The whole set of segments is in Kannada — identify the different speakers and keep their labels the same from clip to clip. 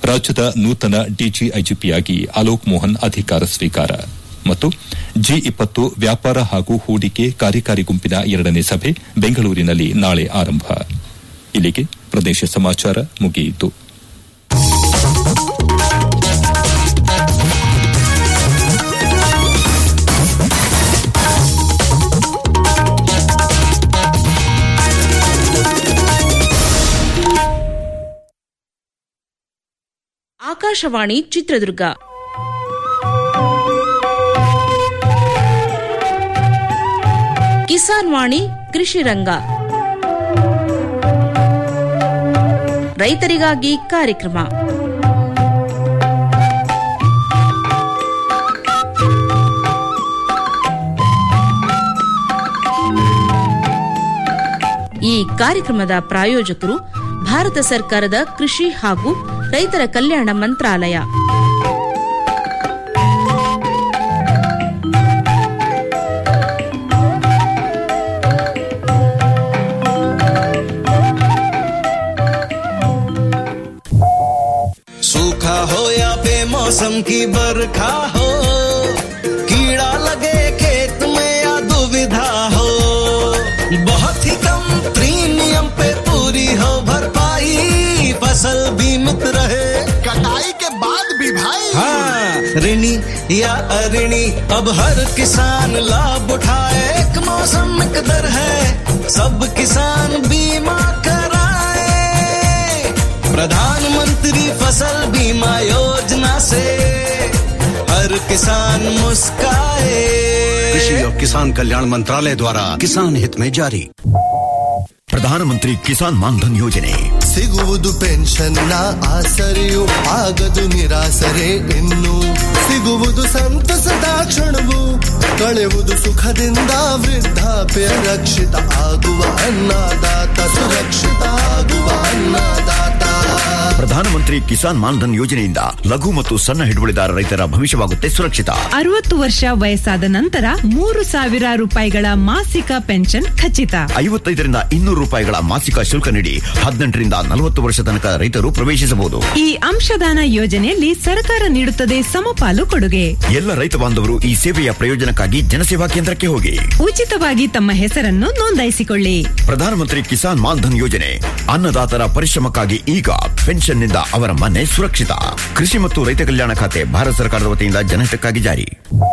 Speaker 1: ರಾಜ್ಯದ ನೂತನ ಡಿಜಿಐಜಿಪಿಯಾಗಿ ಅಲೋಕ್ ಮೋಹನ್ ಅಧಿಕಾರ ಸ್ವೀಕಾರ ಮತ್ತು ಜಿ ಇಪ್ಪತ್ತು ವ್ಯಾಪಾರ ಹಾಗೂ ಹೂಡಿಕೆ ಕಾರ್ಯಕಾರಿ ಗುಂಪಿನ ಎರಡನೇ ಸಭೆ ಬೆಂಗಳೂರಿನಲ್ಲಿ ನಾಳೆ ಆರಂಭ ಇಲ್ಲಿಗೆ ಪ್ರದೇಶ ಸಮಾಚಾರ ಮುಗಿಯಿತು
Speaker 2: ಆಕಾಶವಾಣಿ ಚಿತ್ರದುರ್ಗ ಕಿಸಾನ್ ವಾಣಿ ಕೃಷಿ ರಂಗ ರೈತರಿಗಾಗಿ ಕಾರ್ಯಕ್ರಮ ಈ ಕಾರ್ಯಕ್ರಮದ ಪ್ರಾಯೋಜಕರು ಭಾರತ ಸರ್ಕಾರದ ಕೃಷಿ ಹಾಗೂ ರೈತರ ಕಲ್ಯಾಣ ಮಂತ್ರಾಲಯ
Speaker 3: सूखा हो या बेमौसम की बरखा हो कीड़ा लगे खेत में या दुविधा हो बहुत ही कम प्रीमियम पे पूरी हो भरपाई फसल बीमित रहे
Speaker 4: कटाई के बाद भी भाई
Speaker 3: हाँ ऋणी या अऋणी अब हर किसान लाभ उठाए एक मौसम एक दर है सब किसान बीमा कराए प्रधानमंत्री फसल बीमा योजना से हर किसान मुस्काए
Speaker 5: कृषि और किसान कल्याण मंत्रालय द्वारा किसान हित में जारी ಪ್ರಧಾನಮಂತ್ರಿ ಕಿಸಾನ್ ಮಾನ್ಧನ್ ಯೋಜನೆ
Speaker 4: ಸಿಗುವುದು ಪೆನ್ಷನ್ನ ಆಸರೆಯು ಆಗದು ನಿರಾಸರೆ ಇನ್ನು ಸಿಗುವುದು ಸಂತಸದ ಕ್ಷಣವು ಕಳೆಯುವುದು ಸುಖದಿಂದ ವೃದ್ಧಾಪ್ಯ ರಕ್ಷಿತ ಆಗುವ ಅನ್ನದಾತ ಸುರಕ್ಷಿತ ಆಗುವ ಅನ್ನದಾತ
Speaker 5: ಪ್ರಧಾನಮಂತ್ರಿ ಕಿಸಾನ್ ಮಾನ್ಧನ್ ಯೋಜನೆಯಿಂದ ಲಘು ಮತ್ತು ಸಣ್ಣ ಹಿಡುವಳಿದಾರ ರೈತರ ಭವಿಷ್ಯವಾಗುತ್ತೆ ಸುರಕ್ಷಿತ
Speaker 6: ಅರವತ್ತು ವರ್ಷ ವಯಸ್ಸಾದ ನಂತರ ಮೂರು ಸಾವಿರ ರೂಪಾಯಿಗಳ ಮಾಸಿಕ ಪೆನ್ಷನ್ ಖಚಿತ
Speaker 5: ಐವತ್ತೈದರಿಂದ ಇನ್ನೂರು ರೂಪಾಯಿಗಳ ಮಾಸಿಕ ಶುಲ್ಕ ನೀಡಿ ಹದಿನೆಂಟರಿಂದ ನಲವತ್ತು ವರ್ಷ ತನಕ ರೈತರು ಪ್ರವೇಶಿಸಬಹುದು
Speaker 6: ಈ ಅಂಶದಾನ ಯೋಜನೆಯಲ್ಲಿ ಸರ್ಕಾರ ನೀಡುತ್ತದೆ ಸಮಪಾಲು ಕೊಡುಗೆ
Speaker 5: ಎಲ್ಲ ರೈತ ಬಾಂಧವರು ಈ ಸೇವೆಯ ಪ್ರಯೋಜನಕ್ಕಾಗಿ ಜನಸೇವಾ ಕೇಂದ್ರಕ್ಕೆ ಹೋಗಿ
Speaker 6: ಉಚಿತವಾಗಿ ತಮ್ಮ ಹೆಸರನ್ನು ನೋಂದಾಯಿಸಿಕೊಳ್ಳಿ
Speaker 5: ಪ್ರಧಾನಮಂತ್ರಿ ಕಿಸಾನ್ ಮಾನ್ಧನ್ ಯೋಜನೆ ಅನ್ನದಾತರ ಪರಿಶ್ರಮಕ್ಕಾಗಿ ಈಗ ಪೆನ್ಷನ್ನಿಂದ ಅವರ ಮನೆ ಸುರಕ್ಷಿತ ಕೃಷಿ ಮತ್ತು ರೈತ ಕಲ್ಯಾಣ ಖಾತೆ ಭಾರತ ಸರ್ಕಾರದ ವತಿಯಿಂದ ಜನಹಿತಕ್ಕಾಗಿ ಜಾರಿ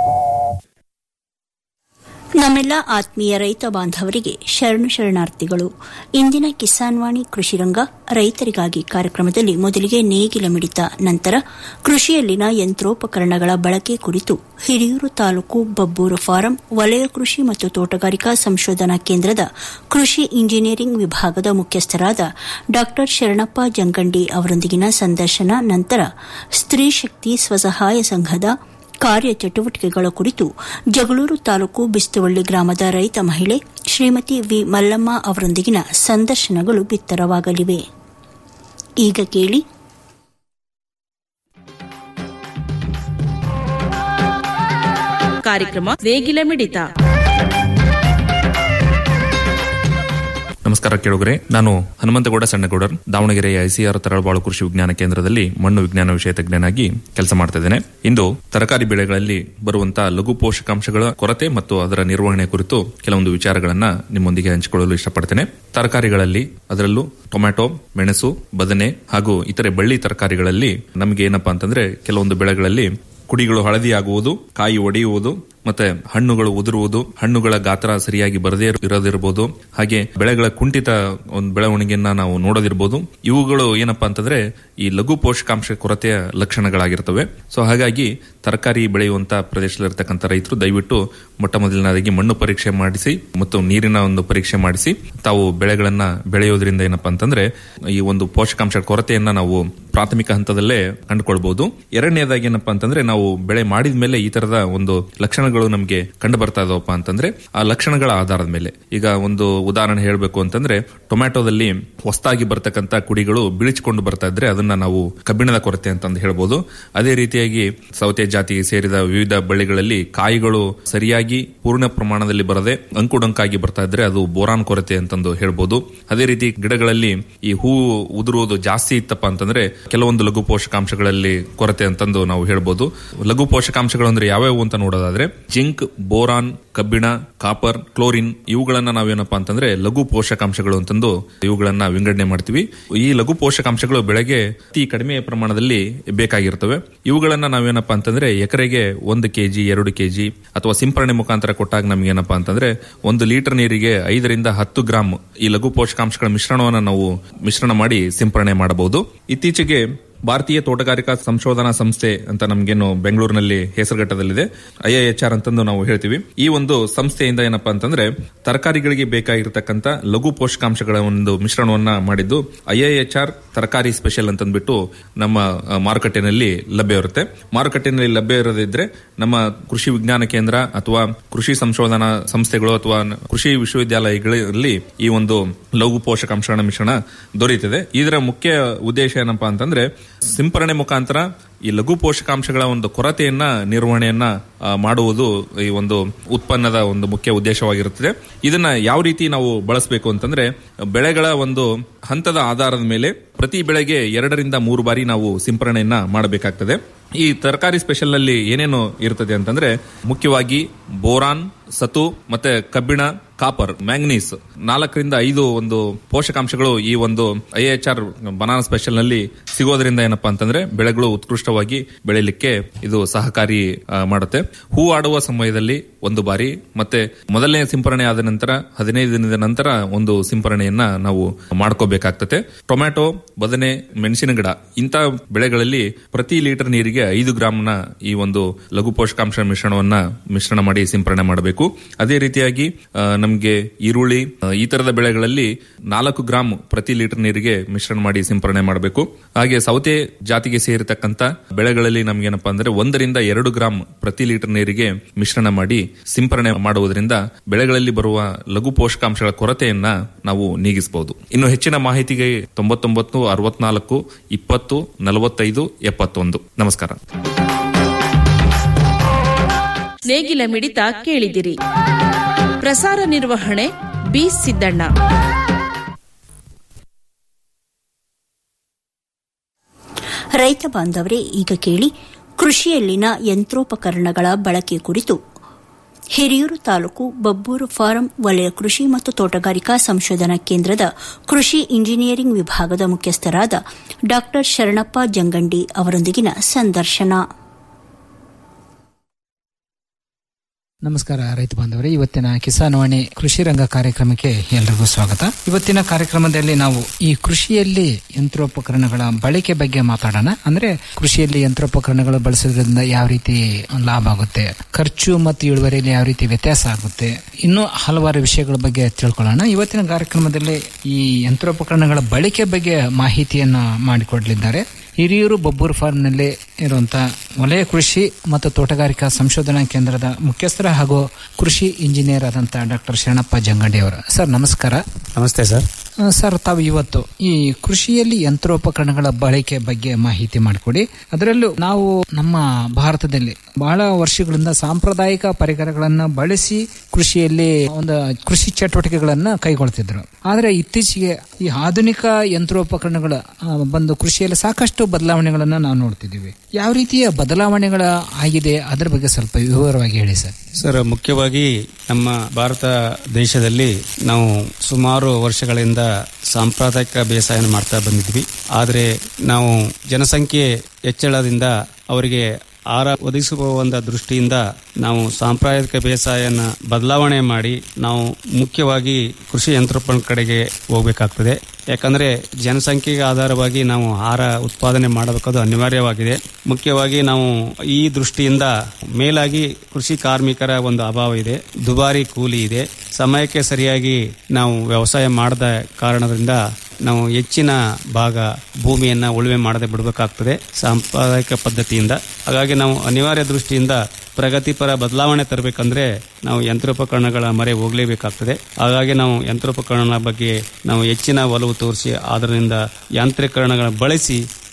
Speaker 7: ನಮ್ಮೆಲ್ಲ ಆತ್ಮೀಯ ರೈತ ಬಾಂಧವರಿಗೆ ಶರಣು ಶರಣಾರ್ಥಿಗಳು ಇಂದಿನ ಕಿಸಾನ್ ವಾಣಿ ಕೃಷಿರಂಗ ರೈತರಿಗಾಗಿ ಕಾರ್ಯಕ್ರಮದಲ್ಲಿ ಮೊದಲಿಗೆ ನೇಗಿಲ ಮಿಡಿತ ನಂತರ ಕೃಷಿಯಲ್ಲಿನ ಯಂತ್ರೋಪಕರಣಗಳ ಬಳಕೆ ಕುರಿತು ಹಿರಿಯೂರು ತಾಲೂಕು ಬಬ್ಬೂರು ಫಾರಂ ವಲಯ ಕೃಷಿ ಮತ್ತು ತೋಟಗಾರಿಕಾ ಸಂಶೋಧನಾ ಕೇಂದ್ರದ ಕೃಷಿ ಇಂಜಿನಿಯರಿಂಗ್ ವಿಭಾಗದ ಮುಖ್ಯಸ್ಥರಾದ ಡಾ ಶರಣಪ್ಪ ಜಂಗಂಡಿ ಅವರೊಂದಿಗಿನ ಸಂದರ್ಶನ ನಂತರ ಸ್ತ್ರೀ ಶಕ್ತಿ ಸ್ವಸಹಾಯ ಸಂಘದ ಕಾರ್ಯಚಟುವಟಿಕೆಗಳ ಕುರಿತು ಜಗಳೂರು ತಾಲೂಕು ಬಿಸ್ತುವಳ್ಳಿ ಗ್ರಾಮದ ರೈತ ಮಹಿಳೆ ಶ್ರೀಮತಿ ವಿ ಮಲ್ಲಮ್ಮ ಅವರೊಂದಿಗಿನ ಸಂದರ್ಶನಗಳು ಬಿತ್ತರವಾಗಲಿವೆ ಈಗ ಕೇಳಿ
Speaker 2: ಕಾರ್ಯಕ್ರಮ ನೇಗಿಲ ಮಿಡಿತ
Speaker 8: ನಮಸ್ಕಾರ ಕೇಳುಗರೆ ನಾನು ಹನುಮಂತಗೌಡ ಸಣ್ಣಗೌಡರ್ ದಾವಣಗೆರೆಯ ಐಸಿಆರ್ ತರಳಬಾಳು ಕೃಷಿ ವಿಜ್ಞಾನ ಕೇಂದ್ರದಲ್ಲಿ ಮಣ್ಣು ವಿಜ್ಞಾನ ವಿಷಯ ತಜ್ಞನಾಗಿ ಕೆಲಸ ಮಾಡ್ತಾ ಇದ್ದೇನೆ ಇಂದು ತರಕಾರಿ ಬೆಳೆಗಳಲ್ಲಿ ಬರುವಂತಹ ಲಘು ಪೋಷಕಾಂಶಗಳ ಕೊರತೆ ಮತ್ತು ಅದರ ನಿರ್ವಹಣೆ ಕುರಿತು ಕೆಲವೊಂದು ವಿಚಾರಗಳನ್ನ ನಿಮ್ಮೊಂದಿಗೆ ಹಂಚಿಕೊಳ್ಳಲು ಇಷ್ಟಪಡ್ತೇನೆ ತರಕಾರಿಗಳಲ್ಲಿ ಅದರಲ್ಲೂ ಟೊಮ್ಯಾಟೊ ಮೆಣಸು ಬದನೆ ಹಾಗೂ ಇತರೆ ಬಳ್ಳಿ ತರಕಾರಿಗಳಲ್ಲಿ ನಮಗೆ ಏನಪ್ಪಾ ಅಂತಂದ್ರೆ ಕೆಲವೊಂದು ಬೆಳೆಗಳಲ್ಲಿ ಕುಡಿಗಳು ಹಳದಿ ಆಗುವುದು ಕಾಯಿ ಒಡೆಯುವುದು ಮತ್ತೆ ಹಣ್ಣುಗಳು ಉದುರುವುದು ಹಣ್ಣುಗಳ ಗಾತ್ರ ಸರಿಯಾಗಿ ಬರದೇ ಇರೋದಿರಬಹುದು ಹಾಗೆ ಬೆಳೆಗಳ ಕುಂಠಿತ ಒಂದು ಬೆಳವಣಿಗೆಯನ್ನ ನಾವು ನೋಡೋದಿರಬಹುದು ಇವುಗಳು ಏನಪ್ಪಾ ಅಂತಂದ್ರೆ ಈ ಲಘು ಪೋಷಕಾಂಶ ಕೊರತೆಯ ಲಕ್ಷಣಗಳಾಗಿರ್ತವೆ ಸೊ ಹಾಗಾಗಿ ತರಕಾರಿ ಬೆಳೆಯುವಂತ ಪ್ರದೇಶದಲ್ಲಿರ್ತಕ್ಕಂಥ ರೈತರು ದಯವಿಟ್ಟು ಮೊಟ್ಟ ಮೊದಲನೇದಾಗಿ ಮಣ್ಣು ಪರೀಕ್ಷೆ ಮಾಡಿಸಿ ಮತ್ತು ನೀರಿನ ಒಂದು ಪರೀಕ್ಷೆ ಮಾಡಿಸಿ ತಾವು ಬೆಳೆಗಳನ್ನ ಬೆಳೆಯೋದ್ರಿಂದ ಏನಪ್ಪಾ ಅಂತಂದ್ರೆ ಈ ಒಂದು ಪೋಷಕಾಂಶ ಕೊರತೆಯನ್ನ ನಾವು ಪ್ರಾಥಮಿಕ ಹಂತದಲ್ಲೇ ಕಂಡುಕೊಳ್ಬಹುದು ಎರಡನೇದಾಗಿ ಏನಪ್ಪಾ ಅಂತಂದ್ರೆ ನಾವು ಬೆಳೆ ಮಾಡಿದ ಮೇಲೆ ಈ ತರದ ಒಂದು ಲಕ್ಷಣಗಳು ನಮಗೆ ಕಂಡು ಬರ್ತಾ ಇದಾವಪ್ಪ ಅಂತಂದ್ರೆ ಆ ಲಕ್ಷಣಗಳ ಆಧಾರದ ಮೇಲೆ ಈಗ ಒಂದು ಉದಾಹರಣೆ ಹೇಳಬೇಕು ಅಂತಂದ್ರೆ ಟೊಮ್ಯಾಟೋದಲ್ಲಿ ಹೊಸದಾಗಿ ಬರ್ತಕ್ಕಂತ ಕುಡಿಗಳು ಬಿಳಿಚಿಕೊಂಡು ಬರ್ತಾ ಇದ್ರೆ ಅದನ್ನ ನಾವು ಕಬ್ಬಿಣದ ಕೊರತೆ ಅಂತಂದು ಹೇಳ್ಬೋದು ಅದೇ ರೀತಿಯಾಗಿ ಸೌತೆ ಜಾತಿಗೆ ಸೇರಿದ ವಿವಿಧ ಬಳ್ಳಿಗಳಲ್ಲಿ ಕಾಯಿಗಳು ಸರಿಯಾಗಿ ಪೂರ್ಣ ಪ್ರಮಾಣದಲ್ಲಿ ಬರದೆ ಅಂಕುಡೊಂಕಾಗಿ ಬರ್ತಾ ಇದ್ರೆ ಅದು ಬೋರಾನ್ ಕೊರತೆ ಅಂತಂದು ಹೇಳ್ಬೋದು ಅದೇ ರೀತಿ ಗಿಡಗಳಲ್ಲಿ ಈ ಹೂವು ಉದುರುವುದು ಜಾಸ್ತಿ ಇತ್ತಪ್ಪ ಅಂತಂದ್ರೆ ಕೆಲವೊಂದು ಲಘು ಪೋಷಕಾಂಶಗಳಲ್ಲಿ ಕೊರತೆ ಅಂತಂದು ನಾವು ಹೇಳ್ಬೋದು ಲಘು ಪೋಷಕಾಂಶಗಳು ಅಂದ್ರೆ ಯಾವ್ಯಾವು ಅಂತ ನೋಡೋದಾದ್ರೆ ಜಿಂಕ್ ಬೋರಾನ್ ಕಬ್ಬಿಣ ಕಾಪರ್ ಕ್ಲೋರಿನ್ ಇವುಗಳನ್ನ ನಾವೇನಪ್ಪಾ ಅಂತಂದ್ರೆ ಲಘು ಪೋಷಕಾಂಶಗಳು ಅಂತಂದು ಇವುಗಳನ್ನ ವಿಂಗಡಣೆ ಮಾಡ್ತೀವಿ ಈ ಲಘು ಪೋಷಕಾಂಶಗಳು ಬೆಳೆಗೆ ಅತಿ ಕಡಿಮೆ ಪ್ರಮಾಣದಲ್ಲಿ ಬೇಕಾಗಿರ್ತವೆ ಇವುಗಳನ್ನ ನಾವೇನಪ್ಪಾ ಅಂತಂದ್ರೆ ಎಕರೆಗೆ ಒಂದು ಕೆಜಿ ಎರಡು ಕೆಜಿ ಅಥವಾ ಸಿಂಪರಣೆ ಮುಖಾಂತರ ಕೊಟ್ಟಾಗ ನಮ್ಗೆ ಏನಪ್ಪಾ ಅಂತಂದ್ರೆ ಒಂದು ಲೀಟರ್ ನೀರಿಗೆ ಐದರಿಂದ ಹತ್ತು ಗ್ರಾಂ ಈ ಲಘು ಪೋಷಕಾಂಶಗಳ ಮಿಶ್ರಣವನ್ನು ನಾವು ಮಿಶ್ರಣ ಮಾಡಿ ಸಿಂಪರಣೆ ಮಾಡಬಹುದು ಇತ್ತೀಚೆಗೆ ಭಾರತೀಯ ತೋಟಗಾರಿಕಾ ಸಂಶೋಧನಾ ಸಂಸ್ಥೆ ಅಂತ ನಮ್ಗೇನು ಬೆಂಗಳೂರಿನಲ್ಲಿ ಹೆಸರುಘಟ್ಟದಲ್ಲಿದೆ ಐಐಎಚ್ಆರ್ ಅಂತಂದು ನಾವು ಹೇಳ್ತೀವಿ ಈ ಒಂದು ಸಂಸ್ಥೆಯಿಂದ ಏನಪ್ಪಾ ಅಂತಂದ್ರೆ ತರಕಾರಿಗಳಿಗೆ ಬೇಕಾಗಿರ್ತಕ್ಕಂಥ ಲಘು ಪೋಷಕಾಂಶಗಳ ಒಂದು ಮಿಶ್ರಣವನ್ನ ಮಾಡಿದ್ದು ಐಐಎಚ್ಆರ್ ತರಕಾರಿ ಸ್ಪೆಷಲ್ ಅಂತಂದ್ಬಿಟ್ಟು ನಮ್ಮ ಆ, ಮಾರುಕಟ್ಟೆನಲ್ಲಿ ಲಭ್ಯ ಇರುತ್ತೆ ಮಾರುಕಟ್ಟೆನಲ್ಲಿ ಲಭ್ಯ ಇರೋದಿದ್ರೆ ನಮ್ಮ ಕೃಷಿ ವಿಜ್ಞಾನ ಕೇಂದ್ರ ಅಥವಾ ಕೃಷಿ ಸಂಶೋಧನಾ ಸಂಸ್ಥೆಗಳು ಅಥವಾ ನ- ಕೃಷಿ ವಿಶ್ವವಿದ್ಯಾಲಯಗಳಲ್ಲಿ ಈ ಒಂದು ಲಘು ಪೋಷಕಾಂಶಗಳ ಮಿಶ್ರಣ ದೊರೆಯುತ್ತದೆ ಇದರ ಮುಖ್ಯ ಉದ್ದೇಶ ಏನಪ್ಪಾ ಅಂತಂದ್ರೆ ಸಿಂಪರಣೆ ಮುಖಾಂತರ ಈ ಲಘು ಪೋಷಕಾಂಶಗಳ ಒಂದು ಕೊರತೆಯನ್ನ ನಿರ್ವಹಣೆಯನ್ನ ಆ, ಮಾಡುವುದು ಈ ಒಂದು ಉತ್ಪನ್ನದ ಒಂದು ಮುಖ್ಯ ಉದ್ದೇಶವಾಗಿರುತ್ತದೆ ಇದನ್ನ ಯಾವ ರೀತಿ ನಾವು ಬಳಸಬೇಕು ಅಂತಂದ್ರೆ ಬೆಳೆಗಳ ಒಂದು ಹಂತದ ಆಧಾರದ ಮೇಲೆ ಪ್ರತಿ ಬೆಳೆಗೆ ಎರಡರಿಂದ ಮೂರು ಬಾರಿ ನಾವು ಸಿಂಪರಣೆಯನ್ನ ಮಾಡಬೇಕಾಗ್ತದೆ ಈ ತರಕಾರಿ ಸ್ಪೆಷಲ್ ನಲ್ಲಿ ಏನೇನು ಇರ್ತದೆ ಅಂತಂದ್ರೆ ಮುಖ್ಯವಾಗಿ ಬೋರಾನ್ ಸತು ಮತ್ತೆ ಕಬ್ಬಿಣ ಕಾಪರ್ ಮ್ಯಾಂಗನೀಸ್ ನಾಲ್ಕರಿಂದ ಐದು ಒಂದು ಪೋಷಕಾಂಶಗಳು ಈ ಒಂದು ಐಎಚ್ಆರ್ ಬನಾನಾ ಸ್ಪೆಷಲ್ ನಲ್ಲಿ ಸಿಗೋದ್ರಿಂದ ಏನಪ್ಪಾ ಅಂತಂದ್ರೆ ಬೆಳೆಗಳು ಉತ್ಕೃಷ್ಟವಾಗಿ ಬೆಳೆಯಲಿಕ್ಕೆ ಇದು ಸಹಕಾರಿ ಆ, ಮಾಡುತ್ತೆ ಹೂ ಆಡುವ ಸಮಯದಲ್ಲಿ ಒಂದು ಬಾರಿ ಮತ್ತೆ ಮೊದಲನೇ ಸಿಂಪರಣೆ ಆದ ನಂತರ ಹದಿನೈದು ದಿನದ ನಂತರ ಒಂದು ಸಿಂಪರಣೆಯನ್ನ ನಾವು ಮಾಡ್ಕೋಬೇಕಾಗ್ತದೆ ಟೊಮ್ಯಾಟೊ ಬದನೆ ಮೆಣಸಿನ ಗಿಡ ಇಂಥ ಬೆಳೆಗಳಲ್ಲಿ ಪ್ರತಿ ಲೀಟರ್ ನೀರಿಗೆ ಐದು ಗ್ರಾಂನ ಈ ಒಂದು ಲಘು ಪೋಷಕಾಂಶ ಮಿಶ್ರಣವನ್ನ ಮಿಶ್ರಣ ಮಾಡಿ ಸಿಂಪರಣೆ ಮಾಡಬೇಕು ಅದೇ ರೀತಿಯಾಗಿ ಆ, ನಮ್ಗೆ ಈರುಳ್ಳಿ ಆ, ಈ ತರದ ಬೆಳೆಗಳಲ್ಲಿ ನಾಲ್ಕು ಗ್ರಾಂ ಪ್ರತಿ ಲೀಟರ್ ನೀರಿಗೆ ಮಿಶ್ರಣ ಮಾಡಿ ಸಿಂಪರಣೆ ಮಾಡಬೇಕು ಹಾಗೆ ಸೌತೆ ಜಾತಿಗೆ ಸೇರಿರ್ತಕ್ಕಂಥ ಬೆಳೆಗಳಲ್ಲಿ ನಮ್ಗೇನಪ್ಪಾ ಅಂದ್ರೆ ಒಂದರಿಂದ ಎರಡು ಗ್ರಾಂ ಪ್ರತಿ ಲೀಟರ್ ನೀರಿಗೆ ಮಿಶ್ರಣ ಮಾಡಿ ಸಿಂಪರಣೆ ಮಾಡುವುದರಿಂದ ಬೆಳೆಗಳಲ್ಲಿ ಬರುವ ಲಘು ಪೋಷಕಾಂಶಗಳ ಕೊರತೆಯನ್ನ ನಾವು ನೀಗಿಸಬಹುದು ಇನ್ನು ಹೆಚ್ಚಿನ ಮಾಹಿತಿಗೆ ತೊಂಬತ್ತೊಂಬತ್ತು ಅರವತ್ನಾಲ್ಕು ಇಪ್ಪತ್ತು ನಲವತ್ತೈದು ಎಪ್ಪತ್ತೊಂದು ನಮಸ್ಕಾರ
Speaker 2: ನೇಗಿಲ ಮಿಡಿತ ಕೇಳಿದಿರಿ ಪ್ರಸಾರ ನಿರ್ವಹಣೆ ಬಿ ಸಿದ್ದಣ್ಣ
Speaker 7: ರೈತ ಬಾಂಧವರೇ ಈಗ ಕೇಳಿ ಕೃಷಿಯಲ್ಲಿನ ಯಂತ್ರೋಪಕರಣಗಳ ಬಳಕೆ ಕುರಿತು ಹಿರಿಯೂರು ತಾಲೂಕು ಬಬ್ಬೂರು ಫಾರಂ ವಲಯ ಕೃಷಿ ಮತ್ತು ತೋಟಗಾರಿಕಾ ಸಂಶೋಧನಾ ಕೇಂದ್ರದ ಕೃಷಿ ಇಂಜಿನಿಯರಿಂಗ್ ವಿಭಾಗದ ಮುಖ್ಯಸ್ಥರಾದ ಡಾ ಶರಣಪ್ಪ ಜಂಗಂಡಿ ಅವರೊಂದಿಗಿನ ಸಂದರ್ಶನ
Speaker 9: ನಮಸ್ಕಾರ ರೈತ ಬಾಂಧವರೇ ಇವತ್ತಿನ ಕಿಸಾನ್ ವಾಣಿ ಕೃಷಿ ರಂಗ ಕಾರ್ಯಕ್ರಮಕ್ಕೆ ಎಲ್ರಿಗೂ ಸ್ವಾಗತ ಇವತ್ತಿನ ಕಾರ್ಯಕ್ರಮದಲ್ಲಿ ನಾವು ಈ ಕೃಷಿಯಲ್ಲಿ ಯಂತ್ರೋಪಕರಣಗಳ ಬಳಕೆ ಬಗ್ಗೆ ಮಾತಾಡೋಣ ಅಂದ್ರೆ ಕೃಷಿಯಲ್ಲಿ ಯಂತ್ರೋಪಕರಣಗಳು ಬಳಸೋದ್ರಿಂದ ಯಾವ ರೀತಿ ಲಾಭ ಆಗುತ್ತೆ ಖರ್ಚು ಮತ್ತು ಇಳುವರಿಯಲ್ಲಿ ಯಾವ ರೀತಿ ವ್ಯತ್ಯಾಸ ಆಗುತ್ತೆ ಇನ್ನೂ ಹಲವಾರು ವಿಷಯಗಳ ಬಗ್ಗೆ ತಿಳ್ಕೊಳ್ಳೋಣ ಇವತ್ತಿನ ಕಾರ್ಯಕ್ರಮದಲ್ಲಿ ಈ ಯಂತ್ರೋಪಕರಣಗಳ ಬಳಕೆ ಬಗ್ಗೆ ಮಾಹಿತಿಯನ್ನ ಮಾಡಿಕೊಡಲಿದ್ದಾರೆ ಹಿರಿಯೂರು ಬಬ್ಬೂರು ಫಾರ್ಮ್ನಲ್ಲಿ ಇರುವಂತಹ ವಲಯ ಕೃಷಿ ಮತ್ತು ತೋಟಗಾರಿಕಾ ಸಂಶೋಧನಾ ಕೇಂದ್ರದ ಮುಖ್ಯಸ್ಥರ ಹಾಗೂ ಕೃಷಿ ಇಂಜಿನಿಯರ್ ಆದಂತಹ ಡಾಕ್ಟರ್ ಶರಣಪ್ಪ ಜಂಗಂಡಿ ಅವರು ಸರ್ ನಮಸ್ಕಾರ
Speaker 10: ನಮಸ್ತೆ ಸರ್
Speaker 9: ಆ, ಸರ್ ತಾವು ಇವತ್ತು ಈ ಕೃಷಿಯಲ್ಲಿ ಯಂತ್ರೋಪಕರಣಗಳ ಬಳಕೆ ಬಗ್ಗೆ ಮಾಹಿತಿ ಮಾಡಿಕೊಡಿ ಅದರಲ್ಲೂ ನಾವು ನಮ್ಮ ಭಾರತದಲ್ಲಿ ಬಹಳ ವರ್ಷಗಳಿಂದ ಸಾಂಪ್ರದಾಯಿಕ ಪರಿಕರಗಳನ್ನ ಬಳಸಿ ಕೃಷಿಯಲ್ಲಿ ಒಂದು ಕೃಷಿ ಚಟುವಟಿಕೆಗಳನ್ನ ಕೈಗೊಳ್ತಿದ್ರು ಆದ್ರೆ ಇತ್ತೀಚೆಗೆ ಈ ಆಧುನಿಕ ಯಂತ್ರೋಪಕರಣಗಳ ಆ, ಬಂದು ಕೃಷಿಯಲ್ಲಿ ಸಾಕಷ್ಟು ಬದಲಾವಣೆಗಳನ್ನ ನಾವು ನೋಡ್ತಿದ್ದೀವಿ ಯಾವ ರೀತಿಯ ಬದಲಾವಣೆಗಳ ಆಗಿದೆ ಅದರ ಬಗ್ಗೆ ಸ್ವಲ್ಪ ವಿವರವಾಗಿ ಹೇಳಿ ಸರ್
Speaker 10: ಸರ್ ಮುಖ್ಯವಾಗಿ ನಮ್ಮ ಭಾರತ ದೇಶದಲ್ಲಿ ನಾವು ಸುಮಾರು ವರ್ಷಗಳಿಂದ ಸಾಂಪ್ರದಾಯಿಕ ಬೇಸಾಯ ಮಾಡ್ತಾ ಬಂದಿದ್ವಿ ಆದರೆ ನಾವು ಜನಸಂಖ್ಯೆ ಹೆಚ್ಚಳದಿಂದ ಅವರಿಗೆ ಆಹಾರ ಒದಗಿಸುವ ಒಂದು ದೃಷ್ಟಿಯಿಂದ ನಾವು ಸಾಂಪ್ರದಾಯಿಕ ಬೇಸಾಯನ ಬದಲಾವಣೆ ಮಾಡಿ ನಾವು ಮುಖ್ಯವಾಗಿ ಕೃಷಿ ಯಂತ್ರೋಪಕರಣ ಕಡೆಗೆ ಹೋಗಬೇಕಾಗ್ತದೆ ಯಾಕಂದ್ರೆ ಜನಸಂಖ್ಯೆಗೆ ಆಧಾರವಾಗಿ ನಾವು ಆಹಾರ ಉತ್ಪಾದನೆ ಮಾಡಬೇಕಾದ ಅನಿವಾರ್ಯವಾಗಿದೆ ಮುಖ್ಯವಾಗಿ ನಾವು ಈ ದೃಷ್ಟಿಯಿಂದ ಮೇಲಾಗಿ ಕೃಷಿ ಕಾರ್ಮಿಕರ ಒಂದು ಅಭಾವ ಇದೆ ದುಬಾರಿ ಕೂಲಿ ಇದೆ ಸಮಯಕ್ಕೆ ಸರಿಯಾಗಿ ನಾವು ವ್ಯವಸಾಯ ಮಾಡದ ಕಾರಣದಿಂದ ನಾವು ಹೆಚ್ಚಿನ ಭಾಗ ಭೂಮಿಯನ್ನ ಉಳುಮೆ ಮಾಡದೆ ಬಿಡಬೇಕಾಗ್ತದೆ ಸಾಂಪ್ರದಾಯಿಕ ಪದ್ಧತಿಯಿಂದ ಹಾಗಾಗಿ ನಾವು ಅನಿವಾರ್ಯ ದೃಷ್ಟಿಯಿಂದ ಪ್ರಗತಿಪರ ಬದಲಾವಣೆ ತರಬೇಕಂದ್ರೆ ನಾವು ಯಂತ್ರೋಪಕರಣಗಳ ಮರೆ ಹೋಗಲೇಬೇಕಾಗ್ತದೆ ಹಾಗಾಗಿ ನಾವು ಯಂತ್ರೋಪಕರಣಗಳ ಬಗ್ಗೆ ನಾವು ಹೆಚ್ಚಿನ ಒಲವು ತೋರಿಸಿ ಅದರಿಂದ ಯಾಂತ್ರೀಕರಣಗಳ ಬಳಸಿ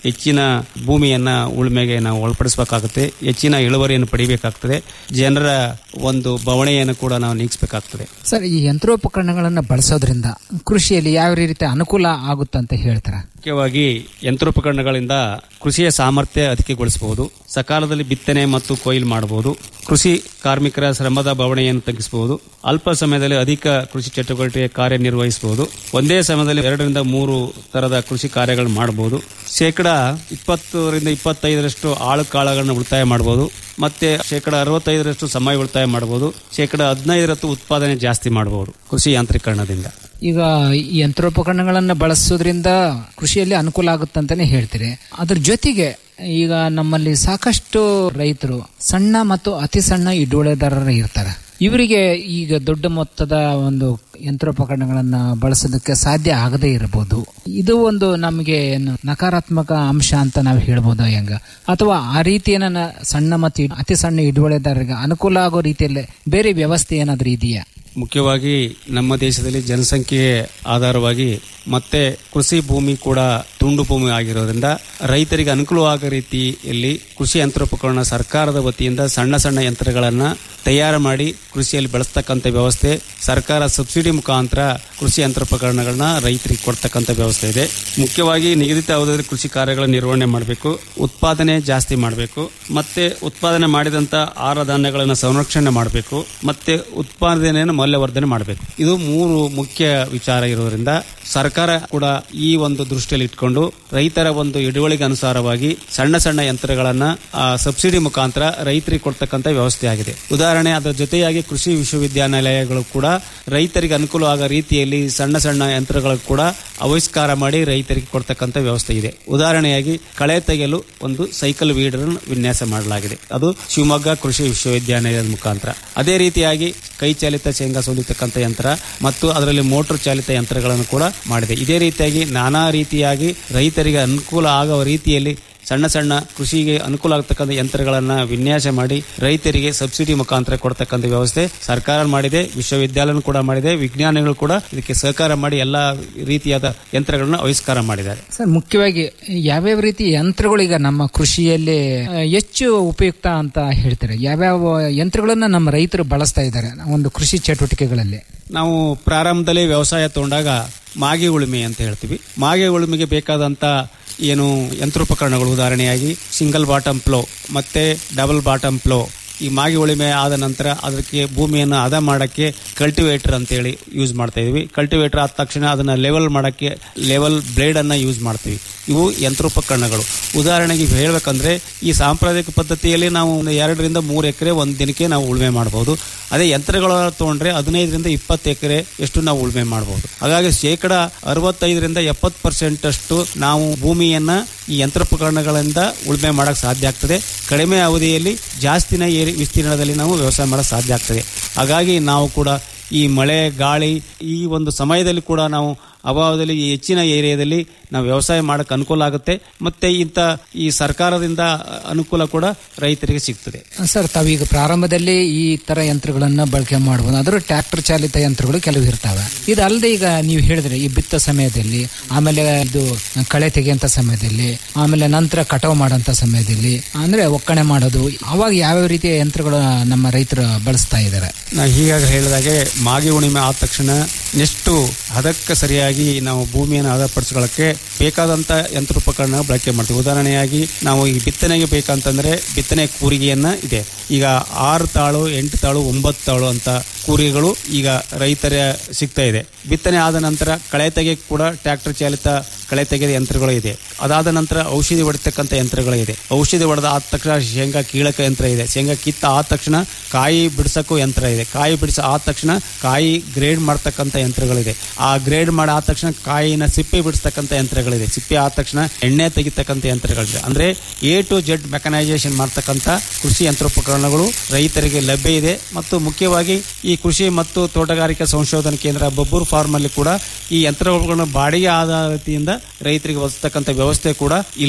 Speaker 10: ಹೆಚ್ಚಿನ ಭೂಮಿಯನ್ನ ಉಳುಮೆಗೆ ನಾವು ಒಳಪಡಿಸಬೇಕಾಗುತ್ತೆ ಹೆಚ್ಚಿನ ಇಳುವರಿಯನ್ನು ಪಡಿಬೇಕಾಗ್ತದೆ ಜನರ ಒಂದು ಬವಣೆಯನ್ನು ಕೂಡ ನಾವು ನೀಗಿಸಬೇಕಾಗ್ತದೆ
Speaker 9: ಸರ್ ಈ ಯಂತ್ರೋಪಕರಣಗಳನ್ನ ಬಳಸೋದ್ರಿಂದ ಕೃಷಿಯಲ್ಲಿ ಯಾವ ರೀತಿ ಅನುಕೂಲ ಆಗುತ್ತಂತ ಹೇಳ್ತಾರ
Speaker 10: ಮುಖ್ಯವಾಗಿ ಯಂತ್ರೋಪಕರಣಗಳಿಂದ ಕೃಷಿಯ ಸಾಮರ್ಥ್ಯ ಅಧಿಕಗೊಳಿಸಬಹುದು ಸಕಾಲದಲ್ಲಿ ಬಿತ್ತನೆ ಮತ್ತು ಕೊಯ್ಲು ಮಾಡಬಹುದು ಕೃಷಿ ಕಾರ್ಮಿಕರ ಶ್ರಮದ ಬವಣೆಯನ್ನು ತಗ್ಗಿಸಬಹುದು ಅಲ್ಪ ಸಮಯದಲ್ಲಿ ಅಧಿಕ ಕೃಷಿ ಚಟುವಟಿಕೆ ಕಾರ್ಯನಿರ್ವಹಿಸಬಹುದು ಒಂದೇ ಸಮಯದಲ್ಲಿ ಎರಡರಿಂದ ಮೂರು ತರದ ಕೃಷಿ ಕಾರ್ಯಗಳನ್ನು ಮಾಡಬಹುದು ಶೇಕಡ ಇಪ್ಪತ್ತರಿಂದ ಇಪ್ಪತ್ತೈದರಷ್ಟು ಆಳು ಕಾಳಗಳನ್ನು ಉಳಿತಾಯ ಮಾಡಬಹುದು ಮತ್ತೆ ಶೇಕಡ ಅರವತ್ತೈದರಷ್ಟು ಸಮಯ ಉಳಿತಾಯ ಮಾಡಬಹುದು ಶೇಕಡ ಹದಿನೈದರಷ್ಟು ಉತ್ಪಾದನೆ ಜಾಸ್ತಿ ಮಾಡಬಹುದು ಕೃಷಿ ಯಾಂತ್ರೀಕರಣದಿಂದ
Speaker 9: ಈಗ ಈ ಯಂತ್ರೋಪಕರಣಗಳನ್ನ ಬಳಸೋದ್ರಿಂದ ಕೃಷಿಯಲ್ಲಿ ಅನುಕೂಲ ಆಗುತ್ತಂತಾನೆ ಹೇಳ್ತೀರಿ ಅದ್ರ ಜೊತೆಗೆ ಈಗ ನಮ್ಮಲ್ಲಿ ಸಾಕಷ್ಟು ರೈತರು ಸಣ್ಣ ಮತ್ತು ಅತಿ ಸಣ್ಣ ಹಿಡುವಳಿದಾರರು ಇರ್ತಾರೆ ಇವರಿಗೆ ಈಗ ದೊಡ್ಡ ಮೊತ್ತದ ಒಂದು ಯಂತ್ರೋಪಕರಣಗಳನ್ನ ಬಳಸೋದಕ್ಕೆ ಸಾಧ್ಯ ಆಗದೇ ಇರಬಹುದು ಇದು ಒಂದು ನಮಗೆ ಏನು ನಕಾರಾತ್ಮಕ ಅಂಶ ಅಂತ ನಾವು ಹೇಳ್ಬೋದು ಹೆಂಗ ಅಥವಾ ಆ ರೀತಿ ಏನಾನ ಸಣ್ಣ ಮತ್ತು ಅತಿ ಸಣ್ಣ ಹಿಡುವಳಿದಾರರಿಗೆ ಅನುಕೂಲ ಆಗೋ ರೀತಿಯಲ್ಲಿ ಬೇರೆ ವ್ಯವಸ್ಥೆ ಏನಾದ್ರೂ ಇದೆಯಾ
Speaker 10: ಮುಖ್ಯವಾಗಿ ನಮ್ಮ ದೇಶದಲ್ಲಿ ಜನಸಂಖ್ಯೆ ಆಧಾರವಾಗಿ ಮತ್ತೆ ಕೃಷಿ ಭೂಮಿ ಕೂಡ ತುಂಡು ಭೂಮಿ ಆಗಿರೋದ್ರಿಂದ ರೈತರಿಗೆ ಅನುಕೂಲವಾಗೋ ರೀತಿಯಲ್ಲಿ ಕೃಷಿ ಯಂತ್ರೋಪಕರಣ ಸರ್ಕಾರದ ವತಿಯಿಂದ ಸಣ್ಣ ಸಣ್ಣ ಯಂತ್ರಗಳನ್ನ ತಯಾರು ಮಾಡಿ ಕೃಷಿಯಲ್ಲಿ ಬಳಸ್ತಕ್ಕಂಥ ವ್ಯವಸ್ಥೆ ಸರ್ಕಾರ ಸಬ್ಸಿಡಿ ಮುಖಾಂತರ ಕೃಷಿ ಯಂತ್ರೋಪಕರಣಗಳನ್ನ ರೈತರಿಗೆ ಕೊಡ್ತಕ್ಕಂಥ ವ್ಯವಸ್ಥೆ ಇದೆ ಮುಖ್ಯವಾಗಿ ನಿಗದಿತ ಅವಧಿಯಲ್ಲಿ ಕೃಷಿ ಕಾರ್ಯಗಳ ನಿರ್ವಹಣೆ ಮಾಡಬೇಕು ಉತ್ಪಾದನೆ ಜಾಸ್ತಿ ಮಾಡಬೇಕು ಮತ್ತೆ ಉತ್ಪಾದನೆ ಮಾಡಿದಂತ ಆಹಾರ ಧಾನ್ಯಗಳನ್ನು ಸಂರಕ್ಷಣೆ ಮಾಡಬೇಕು ಮತ್ತೆ ಉತ್ಪಾದನೆಯನ್ನು ಮೌಲ್ಯವರ್ಧನೆ ಮಾಡಬೇಕು ಇದು ಮೂರು ಮುಖ್ಯ ವಿಚಾರ ಇರೋದ್ರಿಂದ ಸರ್ಕಾರ ಕೂಡ ಈ ಒಂದು ದೃಷ್ಟಿಯಲ್ಲಿ ಇಟ್ಕೊಂಡು ರೈತರ ಒಂದು ಹಿಡುವಳಿಗೆ ಅನುಸಾರವಾಗಿ ಸಣ್ಣ ಸಣ್ಣ ಯಂತ್ರಗಳನ್ನ ಆ, ಸಬ್ಸಿಡಿ ಮುಖಾಂತರ ರೈತರಿಗೆ ಕೊಡ್ತಕ್ಕಂಥ ವ್ಯವಸ್ಥೆ ಆಗಿದೆ ಉದಾಹರಣೆ ಅದರ ಜೊತೆಯಾಗಿ ಕೃಷಿ ವಿಶ್ವವಿದ್ಯಾನಿಲಯಗಳು ಕೂಡ ರೈತರಿಗೆ ಅನುಕೂಲ ಆಗೋ ರೀತಿಯಲ್ಲಿ ಸಣ್ಣ ಸಣ್ಣ ಯಂತ್ರಗಳು ಕೂಡ ಆವಿಷ್ಕಾರ ಮಾಡಿ ರೈತರಿಗೆ ಕೊಡ್ತಕ್ಕಂಥ ವ್ಯವಸ್ಥೆ ಇದೆ ಉದಾಹರಣೆಯಾಗಿ ಕಳೆ ತೆಗೆಯಲು ಒಂದು ಸೈಕಲ್ ವೀಡರ್ ವಿನ್ಯಾಸ ಮಾಡಲಾಗಿದೆ ಅದು ಶಿವಮೊಗ್ಗ ಕೃಷಿ ವಿಶ್ವವಿದ್ಯಾನಿಲಯದ ಮುಖಾಂತರ ಅದೇ ರೀತಿಯಾಗಿ ಕೈ ಚಾಲಿತ ಶೇಂಗಾ ಸೋಲಿತಕ್ಕಂಥ ಯಂತ್ರ ಮತ್ತು ಅದರಲ್ಲಿ ಮೋಟರ್ ಚಾಲಿತ ಯಂತ್ರಗಳನ್ನು ಕೂಡ ಮಾಡಿದೆ ಇದೇ ರೀತಿಯಾಗಿ ನಾನಾ ರೀತಿಯಾಗಿ ರೈತರಿಗೆ ಅನುಕೂಲ ಆಗುವ ರೀತಿಯಲ್ಲಿ ಸಣ್ಣ ಸಣ್ಣ ಕೃಷಿಗೆ ಅನುಕೂಲ ಆಗತಕ್ಕಂಥ ಯಂತ್ರಗಳನ್ನ ವಿನ್ಯಾಸ ಮಾಡಿ ರೈತರಿಗೆ ಸಬ್ಸಿಡಿ ಮುಖಾಂತರ ಕೊಡ್ತಕ್ಕಂಥ ವ್ಯವಸ್ಥೆ ಸರ್ಕಾರ ಮಾಡಿದೆ ವಿಶ್ವವಿದ್ಯಾಲಯ ಕೂಡ ಮಾಡಿದೆ ವಿಜ್ಞಾನಿಗಳು ಕೂಡ ಇದಕ್ಕೆ ಸಹಕಾರ ಮಾಡಿ ಎಲ್ಲಾ ರೀತಿಯಾದ ಯಂತ್ರಗಳನ್ನ ಆವಿಷ್ಕಾರ ಮಾಡಿದ್ದಾರೆ
Speaker 9: ಸರ್ ಮುಖ್ಯವಾಗಿ ಯಾವ್ಯಾವ ರೀತಿ ಯಂತ್ರಗಳು ಈಗ ನಮ್ಮ ಕೃಷಿಯಲ್ಲಿ ಆ, ಹೆಚ್ಚು ಉಪಯುಕ್ತ ಅಂತ ಹೇಳ್ತಾರೆ ಯಾವ್ಯಾವ ಯಂತ್ರಗಳನ್ನ ನಮ್ಮ ರೈತರು ಬಳಸ್ತಾ ಇದ್ದಾರೆ ಒಂದು ಕೃಷಿ ಚಟುವಟಿಕೆಗಳಲ್ಲಿ
Speaker 10: ನಾವು ಪ್ರಾರಂಭದಲ್ಲಿ ವ್ಯವಸಾಯ ತಗೊಂಡಾಗ ಮಾಗೆ ಉಳುಮೆ ಅಂತ ಹೇಳ್ತೀವಿ ಮಾಗೆ ಉಳುಮೆಗೆ ಬೇಕಾದಂತ ಏನು ಯಂತ್ರೋಪಕರಣಗಳು ಉದಾಹರಣೆಯಾಗಿ ಸಿಂಗಲ್ ಬಾಟಮ್ ಪ್ಲೋ ಮತ್ತೆ ಡಬಲ್ ಬಾಟಮ್ ಪ್ಲೋ ಈ ಮಾಗಿ ಉಳುಮೆ ಆದ ನಂತರ ಅದಕ್ಕೆ ಭೂಮಿಯನ್ನು ಹದ ಮಾಡಕ್ಕೆ ಕಲ್ಟಿವೇಟರ್ ಅಂತೇಳಿ ಯೂಸ್ ಮಾಡ್ತಾ ಇದೀವಿ ಕಲ್ಟಿವೇಟರ್ ಆದ ತಕ್ಷಣ ಅದನ್ನ ಲೆವೆಲ್ ಮಾಡಕ್ಕೆ ಲೆವೆಲ್ ಬ್ಲೇಡ್ ಅನ್ನ ಯೂಸ್ ಮಾಡ್ತೀವಿ ಇವು ಯಂತ್ರೋಪಕರಣಗಳು ಉದಾಹರಣೆಗೆ ಹೇಳ್ಬೇಕಂದ್ರೆ ಈ ಸಾಂಪ್ರದಾಯಿಕ ಪದ್ಧತಿಯಲ್ಲಿ ನಾವು ಒಂದು ಎರಡರಿಂದ ಮೂರು ಎಕರೆ ಒಂದು ದಿನಕ್ಕೆ ನಾವು ಉಳುಮೆ ಮಾಡಬಹುದು ಅದೇ ಯಂತ್ರಗಳ ತಗೊಂಡ್ರೆ ಹದಿನೈದರಿಂದ ಇಪ್ಪತ್ತು ಎಕರೆ ಎಷ್ಟು ನಾವು ಉಳುಮೆ ಮಾಡಬಹುದು ಹಾಗಾಗಿ ಶೇಕಡ ಅರವತ್ತೈದರಿಂದ ಎಪ್ಪತ್ತು ಪರ್ಸೆಂಟ್ ಅಷ್ಟು ನಾವು ಭೂಮಿಯನ್ನ ಈ ಯಂತ್ರೋಪಕರಣಗಳಿಂದ ಉಳುಮೆ ಮಾಡಕ್ ಸಾಧ್ಯ ಆಗ್ತದೆ ಕಡಿಮೆ ಅವಧಿಯಲ್ಲಿ ಜಾಸ್ತಿನ ಏರಿ ವಿಸ್ತೀರ್ಣದಲ್ಲಿ ನಾವು ವ್ಯವಸಾಯ ಮಾಡಕ್ ಸಾಧ್ಯ ಆಗ್ತದೆ ಹಾಗಾಗಿ ನಾವು ಕೂಡ ಈ ಮಳೆ ಗಾಳಿ ಈ ಒಂದು ಸಮಯದಲ್ಲಿ ಕೂಡ ನಾವು ಅಭಾವದಲ್ಲಿ ಈ ಹೆಚ್ಚಿನ ಏರಿಯಾದಲ್ಲಿ ನಾವು ವ್ಯವಸಾಯ ಮಾಡಕ್ ಅನುಕೂಲ ಆಗುತ್ತೆ ಮತ್ತೆ ಇಂಥ ಈ ಸರ್ಕಾರದಿಂದ ಅನುಕೂಲ ಕೂಡ ರೈತರಿಗೆ ಸಿಗ್ತದೆ
Speaker 9: ಸರ್ ತಾವೀಗ ಪ್ರಾರಂಭದಲ್ಲಿ ಈ ತರ ಯಂತ್ರಗಳನ್ನ ಬಳಕೆ ಮಾಡಬಹುದು ಆದ್ರೂ ಟ್ರ್ಯಾಕ್ಟರ್ ಚಾಲಿತ ಯಂತ್ರಗಳು ಕೆಲವು ಇರ್ತವೆ ಇದು ಅಲ್ಲದೆ ಈಗ ನೀವು ಹೇಳಿದ್ರೆ ಈ ಬಿತ್ತ ಸಮಯದಲ್ಲಿ ಆಮೇಲೆ ಇದು ಕಳೆ ತೆಗೆಯಂತ ಸಮಯದಲ್ಲಿ ಆಮೇಲೆ ನಂತರ ಕಟಾವು ಮಾಡೋಂಥ ಸಮಯದಲ್ಲಿ ಅಂದ್ರೆ ಒಕ್ಕಣೆ ಮಾಡೋದು ಅವಾಗ ಯಾವ್ಯಾವ ರೀತಿಯ ಯಂತ್ರಗಳು ನಮ್ಮ ರೈತರು ಬಳಸ್ತಾ ಇದ್ದಾರೆ
Speaker 10: ನಾ ಹೀಗಾಗಿ ಹೇಳಿದಾಗೆ ಮಾಗಿ ಉಣಿಮೆ ಆದ ತಕ್ಷಣ ನೆಕ್ಸ್ಟ್ ಹದಕ್ಕೆ ಸರಿಯಾಗಿ ನಾವು ಭೂಮಿಯನ್ನು ಹದಪಡಿಸ್ಕೊಳ್ಳಕ್ಕೆ ಬೇಕಾದಂತ ಯಂತ್ರೋಪಕರಣ ಬಳಕೆ ಮಾಡ್ತೀವಿ ಉದಾಹರಣೆಯಾಗಿ ನಾವು ಈ ಬಿತ್ತನೆಗೆ ಬೇಕಂತಂದ್ರೆ ಬಿತ್ತನೆ ಕೂರಿಗೆಯನ್ನ ಇದೆ ಈಗ ಆರು ತಾಳು ಎಂಟು ತಾಳು ಒಂಬತ್ತು ತಾಳು ಅಂತ ಕೂರಿಗೆಗಳು ಈಗ ರೈತರ ಸಿಗ್ತಾ ಇದೆ ಬಿತ್ತನೆ ಆದ ನಂತರ ಕಳೆ ತೆಗೆ ಕೂಡ ಟ್ರ್ಯಾಕ್ಟರ್ ಚಾಲಿತ ಕಳೆ ತೆಗೆದ ಯಂತ್ರಗಳು ಇದೆ ಅದಾದ ನಂತರ ಔಷಧಿ ಹೊಡಿತಕ್ಕಂಥ ಯಂತ್ರಗಳು ಇದೆ ಔಷಧಿ ಹೊಡೆದ ಆದ ತಕ್ಷಣ ಶೇಂಗಾ ಕೀಳಕ ಯಂತ್ರ ಇದೆ ಶೇಂಗಾ ಕಿತ್ತ ಆದ ತಕ್ಷಣ ಕಾಯಿ ಬಿಡಿಸಕ್ಕೂ ಯಂತ್ರ ಇದೆ ಕಾಯಿ ಬಿಡಿಸ ಆದ ತಕ್ಷಣ ಕಾಯಿ ಗ್ರೇಡ್ ಮಾಡ್ತಕ್ಕಂಥ ಯಂತ್ರಗಳಿದೆ ಆ ಗ್ರೇಡ್ ಮಾಡಿ ಆದ ತಕ್ಷಣ ಕಾಯಿನ ಸಿಪ್ಪೆ ಬಿಡಿಸ್ತಕ್ಕಂಥ ಯಂತ್ರಗಳಿದೆ ಸಿಪ್ಪೆ ಆದ ತಕ್ಷಣ ಎಣ್ಣೆ ತೆಗಿತಕ್ಕಂಥ ಯಂತ್ರಗಳಿದೆ ಅಂದ್ರೆ ಎ ಟು ಜೆಡ್ ಮೆಕನೈಸೇಷನ್ ಮಾಡ್ತಕ್ಕಂಥ ಕೃಷಿ ಯಂತ್ರೋಪಕರಣಗಳು ರೈತರಿಗೆ ಲಭ್ಯ ಇದೆ ಮತ್ತು ಮುಖ್ಯವಾಗಿ ಈ ಕೃಷಿ ಮತ್ತು ತೋಟಗಾರಿಕಾ ಸಂಶೋಧನಾ ಕೇಂದ್ರ ಬಬ್ಬೂರ್ ಫಾರ್ಮ್ ಅಲ್ಲಿ ಕೂಡ ಈ ಯಂತ್ರೋಪಕರಣ ಬಾಡಿಗೆ ಆಧಾರಿತಿಯಿಂದ ರೈತರಿಗೆ ಒದಗಿಸ್ತಕ್ಕಂಥ ವ್ಯವಸ್ಥೆ ಕೂಡ ಇಲ್ಲಿ ಇದೆ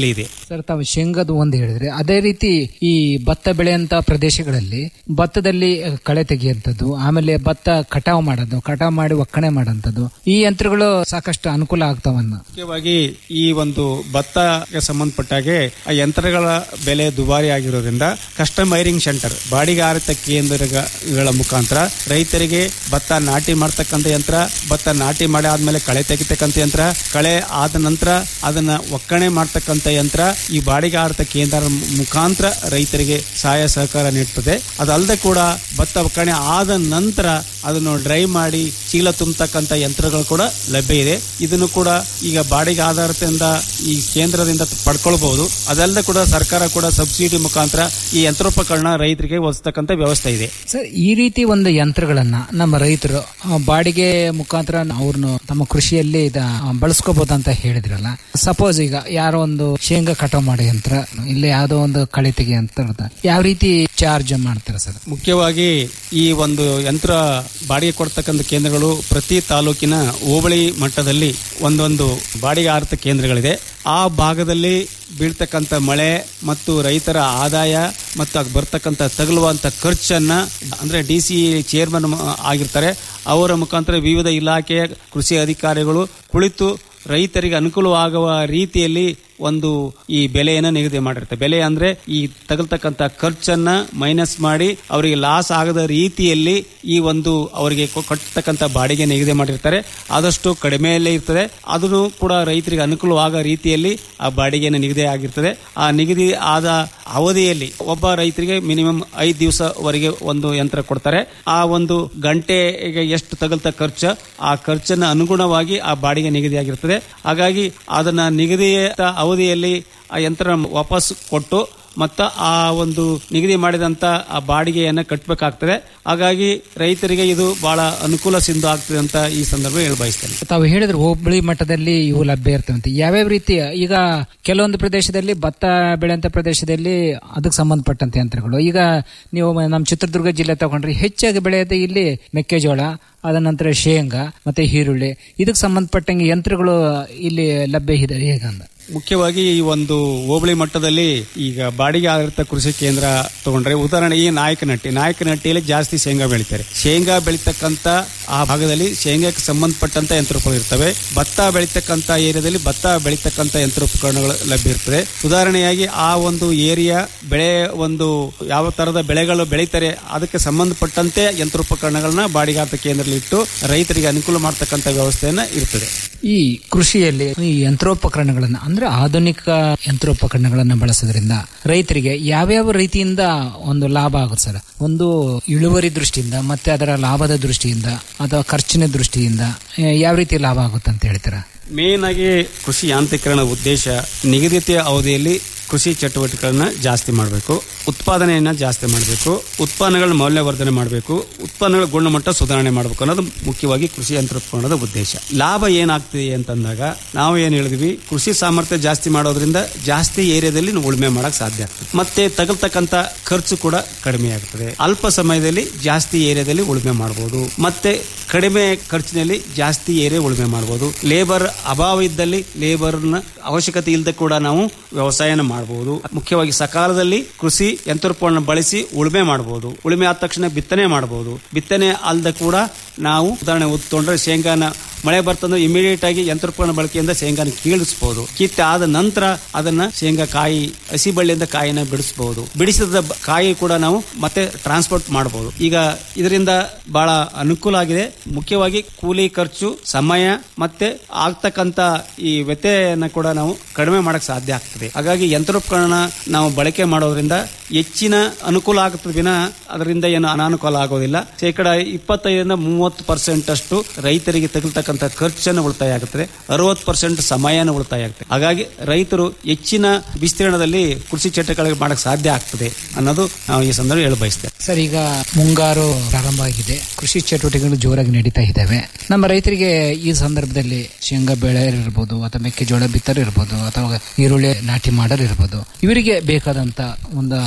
Speaker 9: ಸರ್ ತಾವು ಶೇಂಗಾದು ಒಂದು ಹೇಳಿದ್ರೆ ಅದೇ ರೀತಿ ಈ ಭತ್ತ ಬೆಳೆಯಂತ ಪ್ರದೇಶಗಳಲ್ಲಿ ಭತ್ತದಲ್ಲಿ ಕಳೆ ತೆಗೆಯುವಂಥದ್ದು ಆಮೇಲೆ ಭತ್ತ ಕಟಾವು ಮಾಡೋದು ಕಟಾವು ಮಾಡಿ ಒಕ್ಕಣೆ ಮಾಡೋಂಥದ್ದು ಈ ಯಂತ್ರಗಳು ಸಾಕಷ್ಟು ಅನುಕೂಲ ಆಗ್ತಾವನ್ನ
Speaker 10: ಮುಖ್ಯವಾಗಿ ಈ ಒಂದು ಭತ್ತಕ್ಕೆ ಸಂಬಂಧಪಟ್ಟಾಗೆ ಆ ಯಂತ್ರಗಳ ಬೆಲೆ ದುಬಾರಿ ಆಗಿರೋದ್ರಿಂದ ಕಸ್ಟಮೈರಿಂಗ್ ಸೆಂಟರ್ ಬಾಡಿಗಾರಿತ ಕೇಂದ್ರಗಳ ಮುಖಾಂತರ ರೈತರಿಗೆ ಭತ್ತ ನಾಟಿ ಮಾಡ್ತಕ್ಕಂಥ ಯಂತ್ರ ಭತ್ತ ನಾಟಿ ಮಾಡಿ ಆದ್ಮೇಲೆ ಕಳೆ ತೆಗಿತಕ್ಕಂಥ ಯಂತ್ರ ಕಳೆ ಆದ ನಂತರ ಅದನ್ನ ಒಕ್ಕಣೆ ಮಾಡ್ತಕ್ಕಂಥ ಯಂತ್ರ ಈ ಬಾಡಿಗಾರಿತ ಕೇಂದ್ರ ಮುಖಾಂತರ ರೈತರಿಗೆ ಸಹಾಯ ಸಹಕಾರ ನೀಡುತ್ತದೆ ಅದಲ್ಲದೆ ಕೂಡ ಭತ್ತ ಒಕ್ಕಣೆ ಆದ ನಂತರ ಅದನ್ನು ಡ್ರೈ ಮಾಡಿ ಚೀಲ ತುಂಬತಕ್ಕಂಥ ಯಂತ್ರಗಳು ಕೂಡ ಲಭ್ಯ ಇದೆ ಇದನ್ನು ಕೂಡ ಈಗ ಬಾಡಿಗೆ ಆಧಾರದಿಂದ ಈ ಕೇಂದ್ರದಿಂದ ಪಡ್ಕೊಳ್ಬಹುದು ಅದಲ್ಲದೆ ಕೂಡ ಸರ್ಕಾರ ಕೂಡ ಸಬ್ಸಿಡಿ ಮುಖಾಂತರ ಈ ಯಂತ್ರೋಪಕರಣ ರೈತರಿಗೆ ಒದಗಿಸ್ತಕ್ಕಂಥ ವ್ಯವಸ್ಥೆ ಇದೆ
Speaker 9: ಸರ್ ಈ ರೀತಿ ಒಂದು ಯಂತ್ರಗಳನ್ನ ನಮ್ಮ ರೈತರು ಆ, ಬಾಡಿಗೆ ಮುಖಾಂತರ ಅವ್ರನ್ನು ತಮ್ಮ ಕೃಷಿಯಲ್ಲಿ ಇದ ಬಳಸ್ಕೋಬಹುದಂತ ಹೇಳಿದ್ರಲ್ಲ ಸಪೋಸ್ ಈಗ ಯಾರೋ ಒಂದು ಶೇಂಗಾ ಕಟಾವ್ ಮಾಡೋ ಯಂತ್ರ ಇಲ್ಲಿ ಯಾವ್ದೋ ಒಂದು ಕಳೆ ತೆಗೆ ಯಂತ್ರ ಯಾವ ರೀತಿ ಚಾರ್ಜ್ ಮಾಡ್ತಾರೆ ಸರ್
Speaker 10: ಮುಖ್ಯವಾಗಿ ಈ ಒಂದು ಯಂತ್ರ ಬಾಡಿಗೆ ಕೊಡ್ತಕ್ಕಂಥ ಕೇಂದ್ರಗಳು ಪ್ರತಿ ತಾಲೂಕಿನ ಹೋಬಳಿ ಮಟ್ಟದಲ್ಲಿ ಒಂದೊಂದು ಬಾಡಿಗೆ ಆರ್ಥ ಕೇಂದ್ರಗಳಿದೆ ಆ ಭಾಗದಲ್ಲಿ ಬೀಳ್ತಕ್ಕಂಥ ಮಳೆ ಮತ್ತು ರೈತರ ಆದಾಯ ಮತ್ತು ಆಗ ಬರ್ತಕ್ಕಂಥ ತಗುಲುವಂತ ಖರ್ಚನ್ನ ಅಂದ್ರೆ ಡಿ ಸಿ ಚೇರ್ಮನ್ ಆಗಿರ್ತಾರೆ ಅವರ ಮುಖಾಂತರ ವಿವಿಧ ಇಲಾಖೆಯ ಕೃಷಿ ಅಧಿಕಾರಿಗಳು ಕುಳಿತು ರೈತರಿಗೆ ಅನುಕೂಲವಾಗುವ ರೀತಿಯಲ್ಲಿ ಒಂದು ಈ ಬೆಲೆಯನ್ನು ನಿಗದಿ ಮಾಡಿರುತ್ತೆ ಬೆಲೆ ಅಂದ್ರೆ ಈ ತಗಲ್ತಕ್ಕಂಥ ಖರ್ಚನ್ನ ಮೈನಸ್ ಮಾಡಿ ಅವರಿಗೆ ಲಾಸ್ ಆಗದ ರೀತಿಯಲ್ಲಿ ಈ ಒಂದು ಅವರಿಗೆ ಕೊ- ಕೊಟ್ಟತಕ್ಕಂಥ ಬಾಡಿಗೆ ನಿಗದಿ ಮಾಡಿರ್ತಾರೆ ಆದಷ್ಟು ಕಡಿಮೆಯಲ್ಲೇ ಇರ್ತದೆ ಅದನ್ನು ಕೂಡ ರೈತರಿಗೆ ಅನುಕೂಲವಾಗೋ ರೀತಿಯಲ್ಲಿ ಆ ಬಾಡಿಗೆಯನ್ನು ನಿಗದಿ ಆಗಿರ್ತದೆ ಆ ನಿಗದಿ ಆದ ಅವಧಿಯಲ್ಲಿ ಒಬ್ಬ ರೈತರಿಗೆ ಮಿನಿಮಮ್ ಐದು ದಿವಸವರೆಗೆ ಒಂದು ಯಂತ್ರ ಕೊಡ್ತಾರೆ ಆ ಒಂದು ಗಂಟೆಗೆ ಎಷ್ಟು ತಗಲ್ತ ಖರ್ಚು ಆ ಖರ್ಚನ್ನ ಅನುಗುಣವಾಗಿ ಆ ಬಾಡಿಗೆ ನಿಗದಿಯಾಗಿರ್ತದೆ ಹಾಗಾಗಿ ಅದನ್ನ ನಿಗದಿತ ಅವಧಿಯಲ್ಲಿ ಆ ಯಂತ್ರ ವಾಪಸ್ ಕೊಟ್ಟು ಮತ್ತು ಆ ಒಂದು ನಿಗದಿ ಮಾಡಿದಂತ ಆ ಬಾಡಿಗೆಯನ್ನು ಕಟ್ಟಬೇಕಾಗ್ತದೆ ಹಾಗಾಗಿ ರೈತರಿಗೆ ಇದು ಬಹಳ ಅನುಕೂಲ ಸಿಂಧು ಆಗ್ತದೆ ಅಂತ ಈ ಸಂದರ್ಭ ಹೇಳಿ ಬಯಸ್ತೇನೆ
Speaker 9: ತಾವು ಹೇಳಿದ್ರೆ ಹೋಬಳಿ ಮಟ್ಟದಲ್ಲಿ ಇವು ಲಭ್ಯ ಇರ್ತವಂತೆ ಯಾವ್ಯಾವ ರೀತಿಯ ಈಗ ಕೆಲವೊಂದು ಪ್ರದೇಶದಲ್ಲಿ ಭತ್ತ ಬೆಳೆಯಂತ ಪ್ರದೇಶದಲ್ಲಿ ಅದಕ್ಕೆ ಸಂಬಂಧಪಟ್ಟಂತ ಯಂತ್ರಗಳು ಈಗ ನೀವು ನಮ್ಮ ಚಿತ್ರದುರ್ಗ ಜಿಲ್ಲೆ ತಗೊಂಡ್ರೆ ಹೆಚ್ಚಾಗಿ ಬೆಳೆಯೋದು ಇಲ್ಲಿ ಮೆಕ್ಕೆಜೋಳ ಅದ ನಂತರ ಶೇಂಗಾ ಮತ್ತೆ ಈರುಳ್ಳಿ ಇದಕ್ಕೆ ಸಂಬಂಧಪಟ್ಟಂಗೆ ಯಂತ್ರಗಳು ಇಲ್ಲಿ ಲಭ್ಯ ಇದೆ ಹೇಗಂದ
Speaker 10: ಮುಖ್ಯವಾಗಿ ಈ ಒಂದು ಹೋಬಳಿ ಮಟ್ಟದಲ್ಲಿ ಈಗ ಬಾಡಿಗೆ ಆಧಾರಿತ ಕೃಷಿ ಕೇಂದ್ರ ತಗೊಂಡ್ರೆ ಉದಾಹರಣೆ ಈ ನಾಯಕನಹಟ್ಟಿ ನಾಯಕನಹಟ್ಟಿಯಲ್ಲಿ ಜಾಸ್ತಿ ಶೇಂಗಾ ಬೆಳಿತಾರೆ ಶೇಂಗಾ ಬೆಳಿತಕ್ಕಂತ ಆ ಭಾಗದಲ್ಲಿ ಶೇಂಗಾಕ್ಕೆ ಸಂಬಂಧಪಟ್ಟಂತ ಯಂತ್ರೋಪಕರಣ ಇರ್ತವೆ ಭತ್ತ ಬೆಳಿತಕ್ಕಂತ ಏರಿಯಾದಲ್ಲಿ ಭತ್ತ ಬೆಳಿತಕ್ಕಂತ ಯಂತ್ರೋಪಕರಣಗಳು ಲಭ್ಯ ಇರ್ತದೆ ಉದಾಹರಣೆಯಾಗಿ ಆ ಒಂದು ಏರಿಯಾ ಬೆಳೆ ಒಂದು ಯಾವ ತರದ ಬೆಳೆಗಳು ಬೆಳೀತಾರೆ ಅದಕ್ಕೆ ಸಂಬಂಧಪಟ್ಟಂತೆ ಯಂತ್ರೋಪಕರಣಗಳನ್ನ ಬಾಡಿಗಾತ ಕೇಂದ್ರದಲ್ಲಿ ಇಟ್ಟು ರೈತರಿಗೆ ಅನುಕೂಲ ಮಾಡ್ತಕ್ಕಂಥ ವ್ಯವಸ್ಥೆಯನ್ನ ಇರ್ತದೆ
Speaker 9: ಈ ಕೃಷಿಯಲ್ಲಿ ಈ ಯಂತ್ರೋಪಕರಣಗಳನ್ನ ಅಂದ್ರೆ ಆಧುನಿಕ ಯಂತ್ರೋಪಕರಣಗಳನ್ನ ಬಳಸೋದ್ರಿಂದ ರೈತರಿಗೆ ಯಾವ್ಯಾವ ರೀತಿಯಿಂದ ಒಂದು ಲಾಭ ಆಗುತ್ತೆ ಸರ್ ಒಂದು ಇಳುವರಿ ದೃಷ್ಟಿಯಿಂದ ಮತ್ತೆ ಅದರ ಲಾಭದ ದೃಷ್ಟಿಯಿಂದ ಅಥವಾ ಖರ್ಚಿನ ದೃಷ್ಟಿಯಿಂದ ಆ, ಯಾವ ರೀತಿ ಲಾಭ ಆಗುತ್ತೆ ಅಂತ ಹೇಳ್ತೀರಾ
Speaker 10: ಮೇನ್ ಆಗಿ ಕೃಷಿ ಯಾಂತ್ರೀಕರಣ ಉದ್ದೇಶ ನಿಗದಿತ ಅವಧಿಯಲ್ಲಿ ಕೃಷಿ ಚಟುವಟಿಕೆಗಳನ್ನ ಜಾಸ್ತಿ ಮಾಡಬೇಕು ಉತ್ಪಾದನೆಯನ್ನ ಜಾಸ್ತಿ ಮಾಡಬೇಕು ಉತ್ಪನ್ನಗಳ ಮೌಲ್ಯವರ್ಧನೆ ಮಾಡಬೇಕು ಉತ್ಪನ್ನಗಳ ಗುಣಮಟ್ಟ ಸುಧಾರಣೆ ಮಾಡಬೇಕು ಅನ್ನೋದು ಮುಖ್ಯವಾಗಿ ಕೃಷಿ ಯಂತ್ರೋಪಕರಣದ ಉದ್ದೇಶ ಲಾಭ ಏನಾಗ್ತಿದೆ ಅಂತಂದಾಗ ನಾವು ಏನ್ ಹೇಳಿದ್ವಿ ಕೃಷಿ ಸಾಮರ್ಥ್ಯ ಜಾಸ್ತಿ ಮಾಡೋದ್ರಿಂದ ಜಾಸ್ತಿ ಏರಿಯಾದಲ್ಲಿ ನಾವು ಉಳುಮೆ ಮಾಡಕ್ ಸಾಧ್ಯ ಆಗ್ತದೆ ಮತ್ತೆ ತಗಲ್ತಕ್ಕಂತ ಖರ್ಚು ಕೂಡ ಕಡಿಮೆ ಆಗ್ತದೆ ಅಲ್ಪ ಸಮಯದಲ್ಲಿ ಜಾಸ್ತಿ ಏರಿಯಾದಲ್ಲಿ ಉಳುಮೆ ಮಾಡಬಹುದು ಮತ್ತೆ ಕಡಿಮೆ ಖರ್ಚಿನಲ್ಲಿ ಜಾಸ್ತಿ ಏರಿಯಾ ಉಳುಮೆ ಮಾಡಬಹುದು ಲೇಬರ್ ಅಭಾವ ಇದ್ದಲ್ಲಿ ಲೇಬರ್ನ ಅವಶ್ಯಕತೆ ಇಲ್ಲದೆ ಕೂಡ ನಾವು ವ್ಯವಸಾಯನ ಮಾಡಬಹುದು ಮುಖ್ಯವಾಗಿ ಸಕಾಲದಲ್ಲಿ ಕೃಷಿ ಯಂತ್ರೋಪಕರಣ ಬಳಸಿ ಉಳುಮೆ ಮಾಡಬಹುದು ಉಳುಮೆ ಆದ ತಕ್ಷಣ ಬಿತ್ತನೆ ಮಾಡಬಹುದು ಬಿತ್ತನೆ ಅಲ್ಲದೆ ಕೂಡ ನಾವು ಉದಾಹರಣೆ ಉತ್ಕೊಂಡ್ರೆ ಶೇಂಗಾನ ಮಳೆ ಬರ್ತಂದ್ರೆ ಇಮಿಡಿಯೇಟ್ ಆಗಿ ಯಂತ್ರೋಪಕರಣ ಬಳಕೆಯಿಂದ ಶೇಂಗಾನ ಕೀಳಿಸಬಹುದು ಕಿತ್ತೆ ಆದ ನಂತರ ಅದನ್ನ ಶೇಂಗಾ ಕಾಯಿ ಹಸಿ ಬಳ್ಳಿಯಿಂದ ಕಾಯಿನ ಬಿಡಿಸಬಹುದು ಬಿಡಿಸಿದ ಬ- ಕಾಯಿ ಕೂಡ ನಾವು ಮತ್ತೆ ಟ್ರಾನ್ಸ್ಪೋರ್ಟ್ ಮಾಡಬಹುದು ಈಗ ಇದರಿಂದ ಬಹಳ ಅನುಕೂಲ ಆಗಿದೆ ಮುಖ್ಯವಾಗಿ ಕೂಲಿ ಖರ್ಚು ಸಮಯ ಮತ್ತೆ ಆಗ್ತಕ್ಕಂತ ಈ ವ್ಯತ್ಯಯನ ಕೂಡ ನಾವು ಕಡಿಮೆ ಮಾಡಕ್ ಸಾಧ್ಯ ಆಗ್ತದೆ ಹಾಗಾಗಿ ಯಂತ್ರೋಪಕರಣ ನಾವು ಬಳಕೆ ಮಾಡೋದ್ರಿಂದ ಹೆಚ್ಚಿನ ಅನುಕೂಲ ಆಗುತ್ತದೆ ವಿನ ಅದರಿಂದ ಏನು ಅನಾನುಕೂಲ ಆಗೋದಿಲ್ಲ ಶೇಕಡ ಇಪ್ಪತ್ತೈದರಿಂದ ಮೂವತ್ತು ಪರ್ಸೆಂಟ್ ಅಷ್ಟು ರೈತರಿಗೆ ತಗಲ್ತಕ್ಕಂಥ ಖರ್ಚನ್ನು ಉಳಿತಾಯ ಆಗುತ್ತದೆ ಅರವತ್ತು ಪರ್ಸೆಂಟ್ ಸಮಯನ ಉಳಿತಾಯ ಆಗುತ್ತೆ ಹಾಗಾಗಿ ರೈತರು ಹೆಚ್ಚಿನ ವಿಸ್ತೀರ್ಣದಲ್ಲಿ ಕೃಷಿ ಚಟುವಟಿಕೆ ಮಾಡಕ್ ಸಾಧ್ಯ ಆಗ್ತದೆ ಅನ್ನೋದು ನಾವು ಈ ಸಂದರ್ಭ ಹೇಳ ಬಯಸ್ತೇವೆ
Speaker 9: ಸರ್ ಈಗ ಮುಂಗಾರು ಪ್ರಾರಂಭ ಆಗಿದೆ ಕೃಷಿ ಚಟುವಟಿಕೆಗಳು ಜೋರಾಗಿ ನಡೀತಾ ಇದ್ದಾವೆ ನಮ್ಮ ರೈತರಿಗೆ ಈ ಸಂದರ್ಭದಲ್ಲಿ ಶೇಂಗಾ ಬೆಳೆ ಇರ್ಬೋದು ಅಥವಾ ಮೆಕ್ಕೆಜೋಳ ಬಿತ್ತರ್ ಇರ್ಬೋದು ಅಥವಾ ಈರುಳ್ಳಿ ನಾಟಿ ಮಾಡರ್ ಇರ್ಬೋದು ಇವರಿಗೆ ಬೇಕಾದಂತ ಒಂದು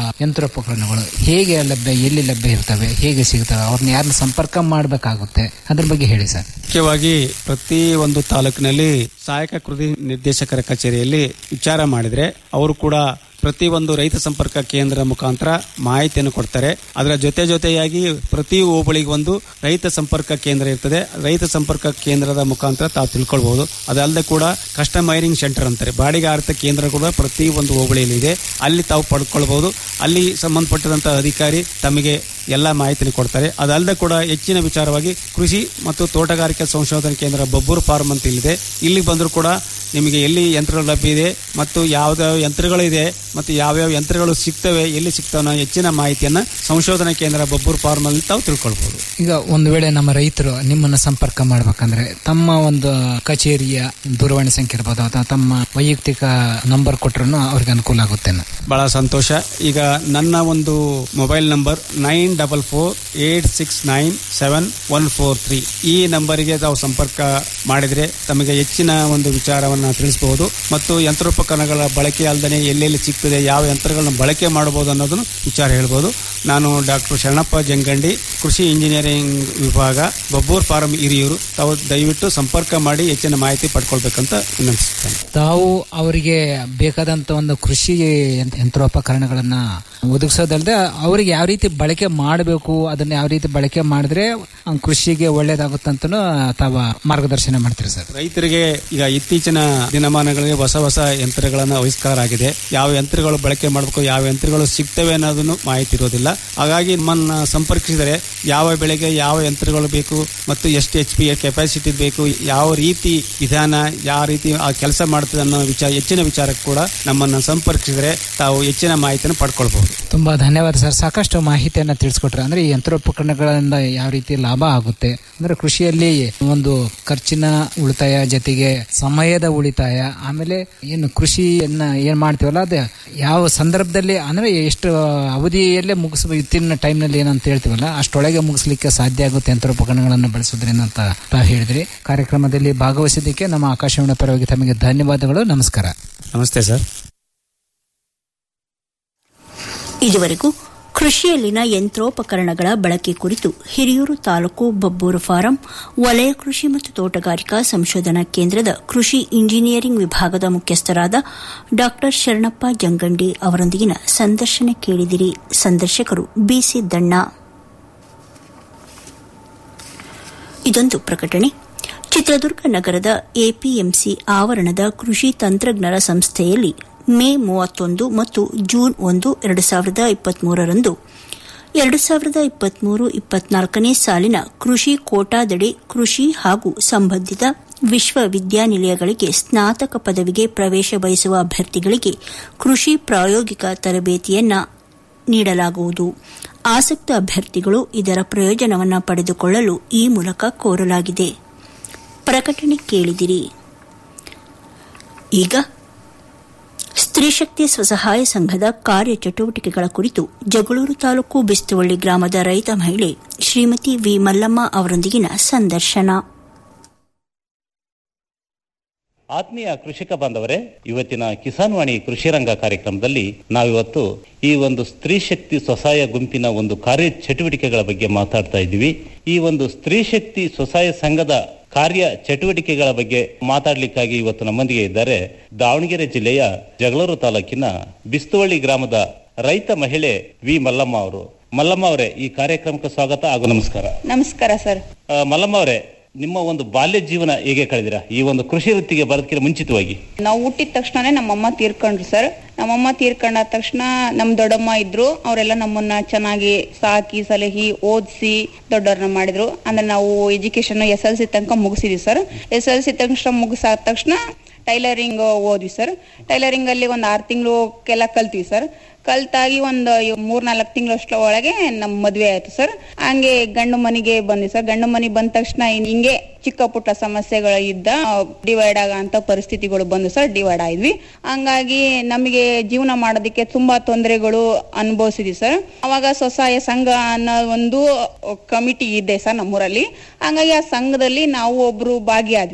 Speaker 9: ಯಂತ್ರೋಪಕರಣಗಳು ಹೇಗೆ ಲಭ್ಯ ಎಲ್ಲಿ ಲಭ್ಯ ಇರ್ತವೆ ಹೇಗೆ ಸಿಗ್ತವೆ ಅವ್ರನ್ನ ಯಾರನ್ನ ಸಂಪರ್ಕ ಮಾಡಬೇಕಾಗುತ್ತೆ ಅದ್ರ ಬಗ್ಗೆ ಹೇಳಿ ಸರ್
Speaker 10: ಮುಖ್ಯವಾಗಿ ಪ್ರತಿ ಒಂದು ತಾಲೂಕಿನಲ್ಲಿ ಸಹಾಯಕ ಕೃಷಿ ನಿರ್ದೇಶಕರ ಕಚೇರಿಯಲ್ಲಿ ವಿಚಾರ ಮಾಡಿದ್ರೆ ಅವರು ಕೂಡ ಪ್ರತಿ ಒಂದು ರೈತ ಸಂಪರ್ಕ ಕೇಂದ್ರ ಮುಖಾಂತರ ಮಾಹಿತಿಯನ್ನು ಕೊಡ್ತಾರೆ ಅದರ ಜೊತೆ ಜೊತೆಯಾಗಿ ಪ್ರತಿ ಹೋಬಳಿಗೆ ಒಂದು ರೈತ ಸಂಪರ್ಕ ಕೇಂದ್ರ ಇರ್ತದೆ ರೈತ ಸಂಪರ್ಕ ಕೇಂದ್ರದ ಮುಖಾಂತರ ತಾವು ತಿಳ್ಕೊಳ್ಬಹುದು ಅದಲ್ಲದೆ ಕೂಡ ಕಸ್ಟಮೈರಿಂಗ್ ಸೆಂಟರ್ ಅಂತಾರೆ ಬಾಡಿಗಾರಿತ ಕೇಂದ್ರ ಕೂಡ ಪ್ರತಿ ಒಂದು ಹೋಬಳಿಯಲ್ಲಿ ಇದೆ ಅಲ್ಲಿ ತಾವು ಪಡ್ಕೊಳ್ಬಹುದು ಅಲ್ಲಿ ಸಂಬಂಧಪಟ್ಟಂತಹ ಅಧಿಕಾರಿ ತಮಗೆ ಎಲ್ಲ ಮಾಹಿತಿನ ಕೊಡ್ತಾರೆ ಅದಲ್ಲದೆ ಕೂಡ ಹೆಚ್ಚಿನ ವಿಚಾರವಾಗಿ ಕೃಷಿ ಮತ್ತು ತೋಟಗಾರಿಕೆ ಸಂಶೋಧನಾ ಕೇಂದ್ರ ಬಬ್ಬೂರು ಫಾರ್ಮ್ ಅಂತ ಇಲ್ಲಿದೆ ಇಲ್ಲಿ ಬಂದರೂ ಕೂಡ ನಿಮಗೆ ಎಲ್ಲಿ ಯಂತ್ರಗಳು ಲಭ್ಯ ಇದೆ ಮತ್ತು ಯಾವ್ದಾವ ಯಂತ್ರಗಳಿದೆ ಮತ್ತು ಯಾವ್ಯಾವ ಯಂತ್ರಗಳು ಸಿಗ್ತವೆ ಎಲ್ಲಿ ಸಿಗ್ತವೆ ಅನ್ನೋ ಹೆಚ್ಚಿನ ಮಾಹಿತಿಯನ್ನ ಸಂಶೋಧನಾ ಕೇಂದ್ರ ಬಬ್ಬೂರು ಫಾರ್ಮ್ ಅಲ್ಲಿ ತಾವು ತಿಳ್ಕೊಳ್ಬಹುದು
Speaker 9: ಈಗ ಒಂದು ವೇಳೆ ನಮ್ಮ ರೈತರು ನಿಮ್ಮನ್ನ ಸಂಪರ್ಕ ಮಾಡ್ಬೇಕಂದ್ರೆ ತಮ್ಮ ಒಂದು ಕಚೇರಿಯ ದೂರವಾಣಿ ಸಂಖ್ಯೆ ಇರ್ಬೋದು ಅಥವಾ ತಮ್ಮ ವೈಯಕ್ತಿಕ ನಂಬರ್ ಕೊಟ್ರು ಅವ್ರಿಗೆ ಅನುಕೂಲ ಆಗುತ್ತೆ
Speaker 10: ಬಹಳ ಸಂತೋಷ ಈಗ ನನ್ನ ಒಂದು mobile number nine double four eight six nine seven one four three ಈ ನಂಬರಿಗೆ ತಾವು ಸಂಪರ್ಕ ಮಾಡಿದ್ರೆ ತಮಗೆ ಹೆಚ್ಚಿನ ಒಂದು ವಿಚಾರವನ್ನ ತಿಳಿಸಬಹುದು ಮತ್ತು ಯಂತ್ರೋಪಕರಣಗಳ ಬಳಕೆ ಅಲ್ಲದೆ ಎಲ್ಲೆಲ್ಲಿ ಸಿಗ್ತದೆ ಯಾವ ಯಂತ್ರಗಳನ್ನ ಬಳಕೆ ಮಾಡಬಹುದು ಅನ್ನೋದನ್ನು ವಿಚಾರ ಹೇಳ್ಬೋದು ನಾನು ಡಾಕ್ಟರ್ ಶರಣಪ್ಪ ಜಂಗಂಡಿ ಕೃಷಿ ಇಂಜಿನಿಯರಿಂಗ್ ವಿಭಾಗ ಬಬ್ಬೂರ್ ಫಾರಂ ಹಿರಿಯೂರು ತಾವು ದಯವಿಟ್ಟು ಸಂಪರ್ಕ ಮಾಡಿ ಹೆಚ್ಚಿನ ಮಾಹಿತಿ ಪಡ್ಕೊಳ್ಬೇಕಂತ ವಿನಂತಿಸುತ್ತೇನೆ
Speaker 9: ತಾವು ಅವರಿಗೆ ಬೇಕಾದಂತ ಒಂದು ಕೃಷಿ ಯಂತ್- ಯಂತ್ರೋಪಕರಣಗಳನ್ನ ಒದಗಿಸೋದಲ್ಲದೆ ಅವರಿಗೆ ಯಾವ ರೀತಿ ಬಳಕೆ ಮಾಡಬೇಕು ಅದನ್ನ ಯಾವ ರೀತಿ ಬಳಕೆ ಮಾಡಿದ್ರೆ ಆ, ಕೃಷಿಗೆ ಒಳ್ಳೇದಾಗುತ್ತಂತನೂ ತಾವು ಮಾರ್ಗದರ್ಶನ ಮಾಡ್ತೀರಿ ಸರ್
Speaker 10: ರೈತರಿಗೆ ಈಗ ಇತ್ತೀಚಿನ ದಿನಮಾನಗಳಿಗೆ ಹೊಸ ಹೊಸ ಯಂತ್ರಗಳನ್ನ ಆವಿಷ್ಕಾರ ಆಗಿದೆ ಯಾವ ಯಂತ್ರಗಳು ಬಳಕೆ ಮಾಡಬೇಕು ಯಾವ ಯಂತ್ರಗಳು ಸಿಗ್ತವೆ ಅನ್ನೋದನ್ನು ಮಾಹಿತಿ ಇರೋದಿಲ್ಲ ಹಾಗಾಗಿ ನಮ್ಮನ್ನ ಸಂಪರ್ಕಿಸಿದರೆ ಯಾವ ಬೆಳೆಗೆ ಯಾವ ಯಂತ್ರಗಳು ಬೇಕು ಮತ್ತು ಎಷ್ಟು ಎಚ್ ಪಿ ಕೆಪಾಸಿಟಿ ಬೇಕು ಯಾವ ರೀತಿ ವಿಧಾನ ಯಾವ ರೀತಿ ಆ ಕೆಲಸ ಮಾಡ್ತದೆ ಅನ್ನೋ ವಿಚಾರ ಹೆಚ್ಚಿನ ವಿಚಾರಕ್ಕೆ ಕೂಡ ನಮ್ಮನ್ನ ಸಂಪರ್ಕಿಸಿದರೆ ತಾವು ಹೆಚ್ಚಿನ ಮಾಹಿತಿಯನ್ನು ಪಡ್ಕೊಳ್ಬಹುದು
Speaker 9: ತುಂಬಾ ಧನ್ಯವಾದ ಸರ್ ಸಾಕಷ್ಟು ಮಾಹಿತಿಯನ್ನ ತಿಳಿಸ್ಕೊಟ್ರೆ ಅಂದ್ರೆ ಈ ಯಂತ್ರೋಪಕರಣಗಳಿಂದ ಯಾವ ರೀತಿ ಲಾಭ ಆಗುತ್ತೆ ಅಂದ್ರೆ ಕೃಷಿಯಲ್ಲಿ ಒಂದು ಖರ್ಚಿನ ಉಳಿತಾಯ ಜೊತೆಗೆ ಸಮಯದ ಉಳಿತಾಯ ಆಮೇಲೆ ಏನು ಕೃಷಿಯನ್ನ ಏನ್ ಮಾಡ್ತೀವಲ್ಲ ಅದು ಯಾವ ಸಂದರ್ಭದಲ್ಲಿ ಅಂದ್ರೆ ಎಷ್ಟು ಅವಧಿಯಲ್ಲೇ ಮುಗಿಸ ಇತ್ತಿನ ಟೈಮ್ನಲ್ಲಿ ಏನಂತ ಹೇಳ್ತೀವಲ್ಲ ಅಷ್ಟೊಳಗೆ ಮುಗಿಸ್ಲಿಕ್ಕೆ ಸಾಧ್ಯ ಆಗುತ್ತೆ ಯಂತ್ರೋಪಕರಣಗಳನ್ನು ಬಳಸೋದ್ರಿಂದ ಅಂತ ತಾವು ಹೇಳಿದ್ರಿ ಕಾರ್ಯಕ್ರಮದಲ್ಲಿ ಭಾಗವಹಿಸಿದ್ದಕ್ಕೆ ನಮ್ಮ ಆಕಾಶವಾಣಿ ಪರವಾಗಿ ತಮಗೆ ಧನ್ಯವಾದಗಳು ನಮಸ್ಕಾರ
Speaker 10: ನಮಸ್ತೆ ಸರ್
Speaker 7: ಇದುವರೆಗೂ ಕೃಷಿಯಲ್ಲಿನ ಯಂತ್ರೋಪಕರಣಗಳ ಬಳಕೆ ಕುರಿತು ಹಿರಿಯೂರು ತಾಲೂಕು ಬಬ್ಬೂರು ಫಾರಂ ವಲಯ ಕೃಷಿ ಮತ್ತು ತೋಟಗಾರಿಕಾ ಸಂಶೋಧನಾ ಕೇಂದ್ರದ ಕೃಷಿ ಇಂಜಿನಿಯರಿಂಗ್ ವಿಭಾಗದ ಮುಖ್ಯಸ್ಥರಾದ ಡಾ ಶರಣಪ್ಪ ಜಂಗಂಡಿ ಅವರೊಂದಿಗಿನ ಸಂದರ್ಶನ ಕೇಳಿದಿರಿ ಸಂದರ್ಶಕರು ಬಿಸಿ ದಣ್ಣ ಇದೊಂದು ಪ್ರಕಟಣೆ ಚಿತ್ರದುರ್ಗ ನಗರದ ಎಪಿಎಂಸಿ ಆವರಣದ ಕೃಷಿ ತಂತ್ರಜ್ಞರ ಸಂಸ್ಥೆಯಲ್ಲಿ ಮೇ ಮೂವತ್ತೊಂದು ಮತ್ತು ಜೂನ್ ಒಂದು ಎರಡು ಸಾವಿರದ ಇಪ್ಪತ್ಮೂರರಂದು ಎರಡು ಸಾವಿರದ ಇಪ್ಪತ್ಮೂರು ಇಪ್ಪತ್ನಾಲ್ಕನೇ ಸಾಲಿನ ಕೃಷಿ ಕೋಟಾದಡಿ ಕೃಷಿ ಹಾಗೂ ಸಂಬಂಧಿತ ವಿಶ್ವವಿದ್ಯಾನಿಲಯಗಳಿಗೆ ಸ್ನಾತಕ ಪದವಿಗೆ ಪ್ರವೇಶ ಬಯಸುವ ಅಭ್ಯರ್ಥಿಗಳಿಗೆ ಕೃಷಿ ಪ್ರಾಯೋಗಿಕ ತರಬೇತಿಯನ್ನ ನೀಡಲಾಗುವುದು ಆಸಕ್ತ ಅಭ್ಯರ್ಥಿಗಳು ಇದರ ಪ್ರಯೋಜನವನ್ನು ಪಡೆದುಕೊಳ್ಳಲು ಈ ಮೂಲಕ ಕೋರಲಾಗಿದೆ ಪ್ರಕಟಣೆ ಕೇಳಿದಿರಿ ಈಗ ಸ್ತ್ರೀಶಕ್ತಿ ಸ್ವಸಹಾಯ ಸಂಘದ ಕಾರ್ಯಚಟುವಟಿಕೆಗಳ ಕುರಿತು ಜಗಳೂರು ತಾಲೂಕು ಬಿಸ್ತುವಳ್ಳಿ ಗ್ರಾಮದ ರೈತ ಮಹಿಳೆ ಶ್ರೀಮತಿ ವಿ ಮಲ್ಲಮ್ಮ ಅವರೊಂದಿಗಿನ ಸಂದರ್ಶನ
Speaker 11: ಆತ್ಮೀಯ ಕೃಷಿಕ ಬಾಂಧವರೇ ಇವತ್ತಿನ ಕಿಸಾನ್ ವಾಣಿ ಕೃಷಿ ರಂಗ ಕಾರ್ಯಕ್ರಮದಲ್ಲಿ ನಾವಿವತ್ತು ಈ ಒಂದು ಸ್ತ್ರೀ ಶಕ್ತಿ ಸ್ವಸಹಾಯ ಗುಂಪಿನ ಒಂದು ಕಾರ್ಯ ಚಟುವಟಿಕೆಗಳ ಬಗ್ಗೆ ಮಾತಾಡ್ತಾ ಇದ್ದೀವಿ ಈ ಒಂದು ಸ್ತ್ರೀ ಶಕ್ತಿ ಸ್ವಸಹಾಯ ಸಂಘದ ಕಾರ್ಯ ಚಟುವಟಿಕೆಗಳ ಬಗ್ಗೆ ಮಾತಾಡ್ಲಿಕ್ಕಾಗಿ ಇವತ್ತು ನಮ್ಮೊಂದಿಗೆ ಇದ್ದಾರೆ ದಾವಣಗೆರೆ ಜಿಲ್ಲೆಯ ಜಗಳೂರು ತಾಲೂಕಿನ ಬಿಸ್ತುವಳ್ಳಿ ಗ್ರಾಮದ ರೈತ ಮಹಿಳೆ ವಿ ಮಲ್ಲಮ್ಮ ಅವರು ಮಲ್ಲಮ್ಮ ಅವರೇ ಈ ಕಾರ್ಯಕ್ರಮಕ್ಕೆ ಸ್ವಾಗತ ಹಾಗೂ ನಮಸ್ಕಾರ
Speaker 12: ನಮಸ್ಕಾರ ಸರ್
Speaker 11: ಆ, ಮಲ್ಲಮ್ಮ ಅವರೇ ನಿಮ್ಮ ಒಂದು ಬಾಲ್ಯ ಜೀವನ ಹೇಗೆ ಕಳೆದಿರಾ ಈ ಒಂದು ಕೃಷಿ ವೃತ್ತಿಗೆ ಬರೋದಕ್ಕಿಂತ ಮುಂಚಿತವಾಗಿ
Speaker 12: ನಾವು ಹುಟ್ಟಿದ ತಕ್ಷಣನೇ ನಮ್ಮಮ್ಮ ತೀರ್ಕೊಂಡ್ರು ಸರ್ ನಮ್ಮಮ್ಮ ತೀರ್ಕೊಂಡಾದ ತಕ್ಷಣ ನಮ್ ದೊಡ್ಡಮ್ಮ ಇದ್ರು ಅವರೆಲ್ಲ ನಮ್ಮನ್ನ ಚೆನ್ನಾಗಿ ಸಾಕಿ ಸಲಹಿ ಓದಿಸಿ ದೊಡ್ಡವ್ರನ್ನ ಮಾಡಿದ್ರು ಅಂದ್ರೆ ನಾವು ಎಜುಕೇಶನ್ ಎಸ್ ಎಲ್ ಸಿ ತನಕ ಮುಗಿಸಿದ್ವಿ ಸರ್ ಎಸ್ ಎಲ್ ಸಿ ತನಕ ಮುಗಿಸಾದ ತಕ್ಷಣ ಟೈಲರಿಂಗ್ ಓದ್ವಿ ಸರ್ ಟೈಲರಿಂಗ್ ಅಲ್ಲಿ ಒಂದ್ ಆರು ತಿಂಗಳು ಕೆಲ ಕಲ್ತ್ವಿ ಸರ್ ಕಲ್ತಾಗಿ ಒಂದು ಮೂರ್ ನಾಲ್ಕು ತಿಂಗಳಷ್ಟ ಒಳಗೆ ನಮ್ ಮದ್ವೆ ಆಯ್ತು ಸರ್ ಹಂಗೆ ಗಂಡು ಮನೆಗೆ ಬಂದ್ವಿ ಸರ್ ಗಂಡು ಮನೆಗೆ ಬಂದ ತಕ್ಷಣ ಹಿಂ- ಹಿಂಗೆ ಚಿಕ್ಕ ಪುಟ್ಟ ಸಮಸ್ಯೆಗಳು ಇದ್ದ ಡಿವೈಡ್ ಆಗಂತ ಪರಿಸ್ಥಿತಿಗಳು ಬಂದು ಸರ್ ಡಿವೈಡ್ ಆದ್ವಿ ಹಂಗಾಗಿ ನಮಗೆ ಜೀವನ ಮಾಡೋದಕ್ಕೆ ತುಂಬಾ ತೊಂದರೆಗಳು ಅನುಭವಿಸಿದ್ವಿ ಸರ್ ಅವಾಗ ಸ್ವಸಹಾಯ ಸಂಘ ಅನ್ನೋ ಒಂದು ಕಮಿಟಿ ಇದೆ ಸರ್ ನಮ್ಮೂರಲ್ಲಿ ಹಂಗಾಗಿ ಆ ಸಂಘದಲ್ಲಿ ನಾವು ಒಬ್ರು ಭಾಗಿಯಾದ್ವಿ ಸರ್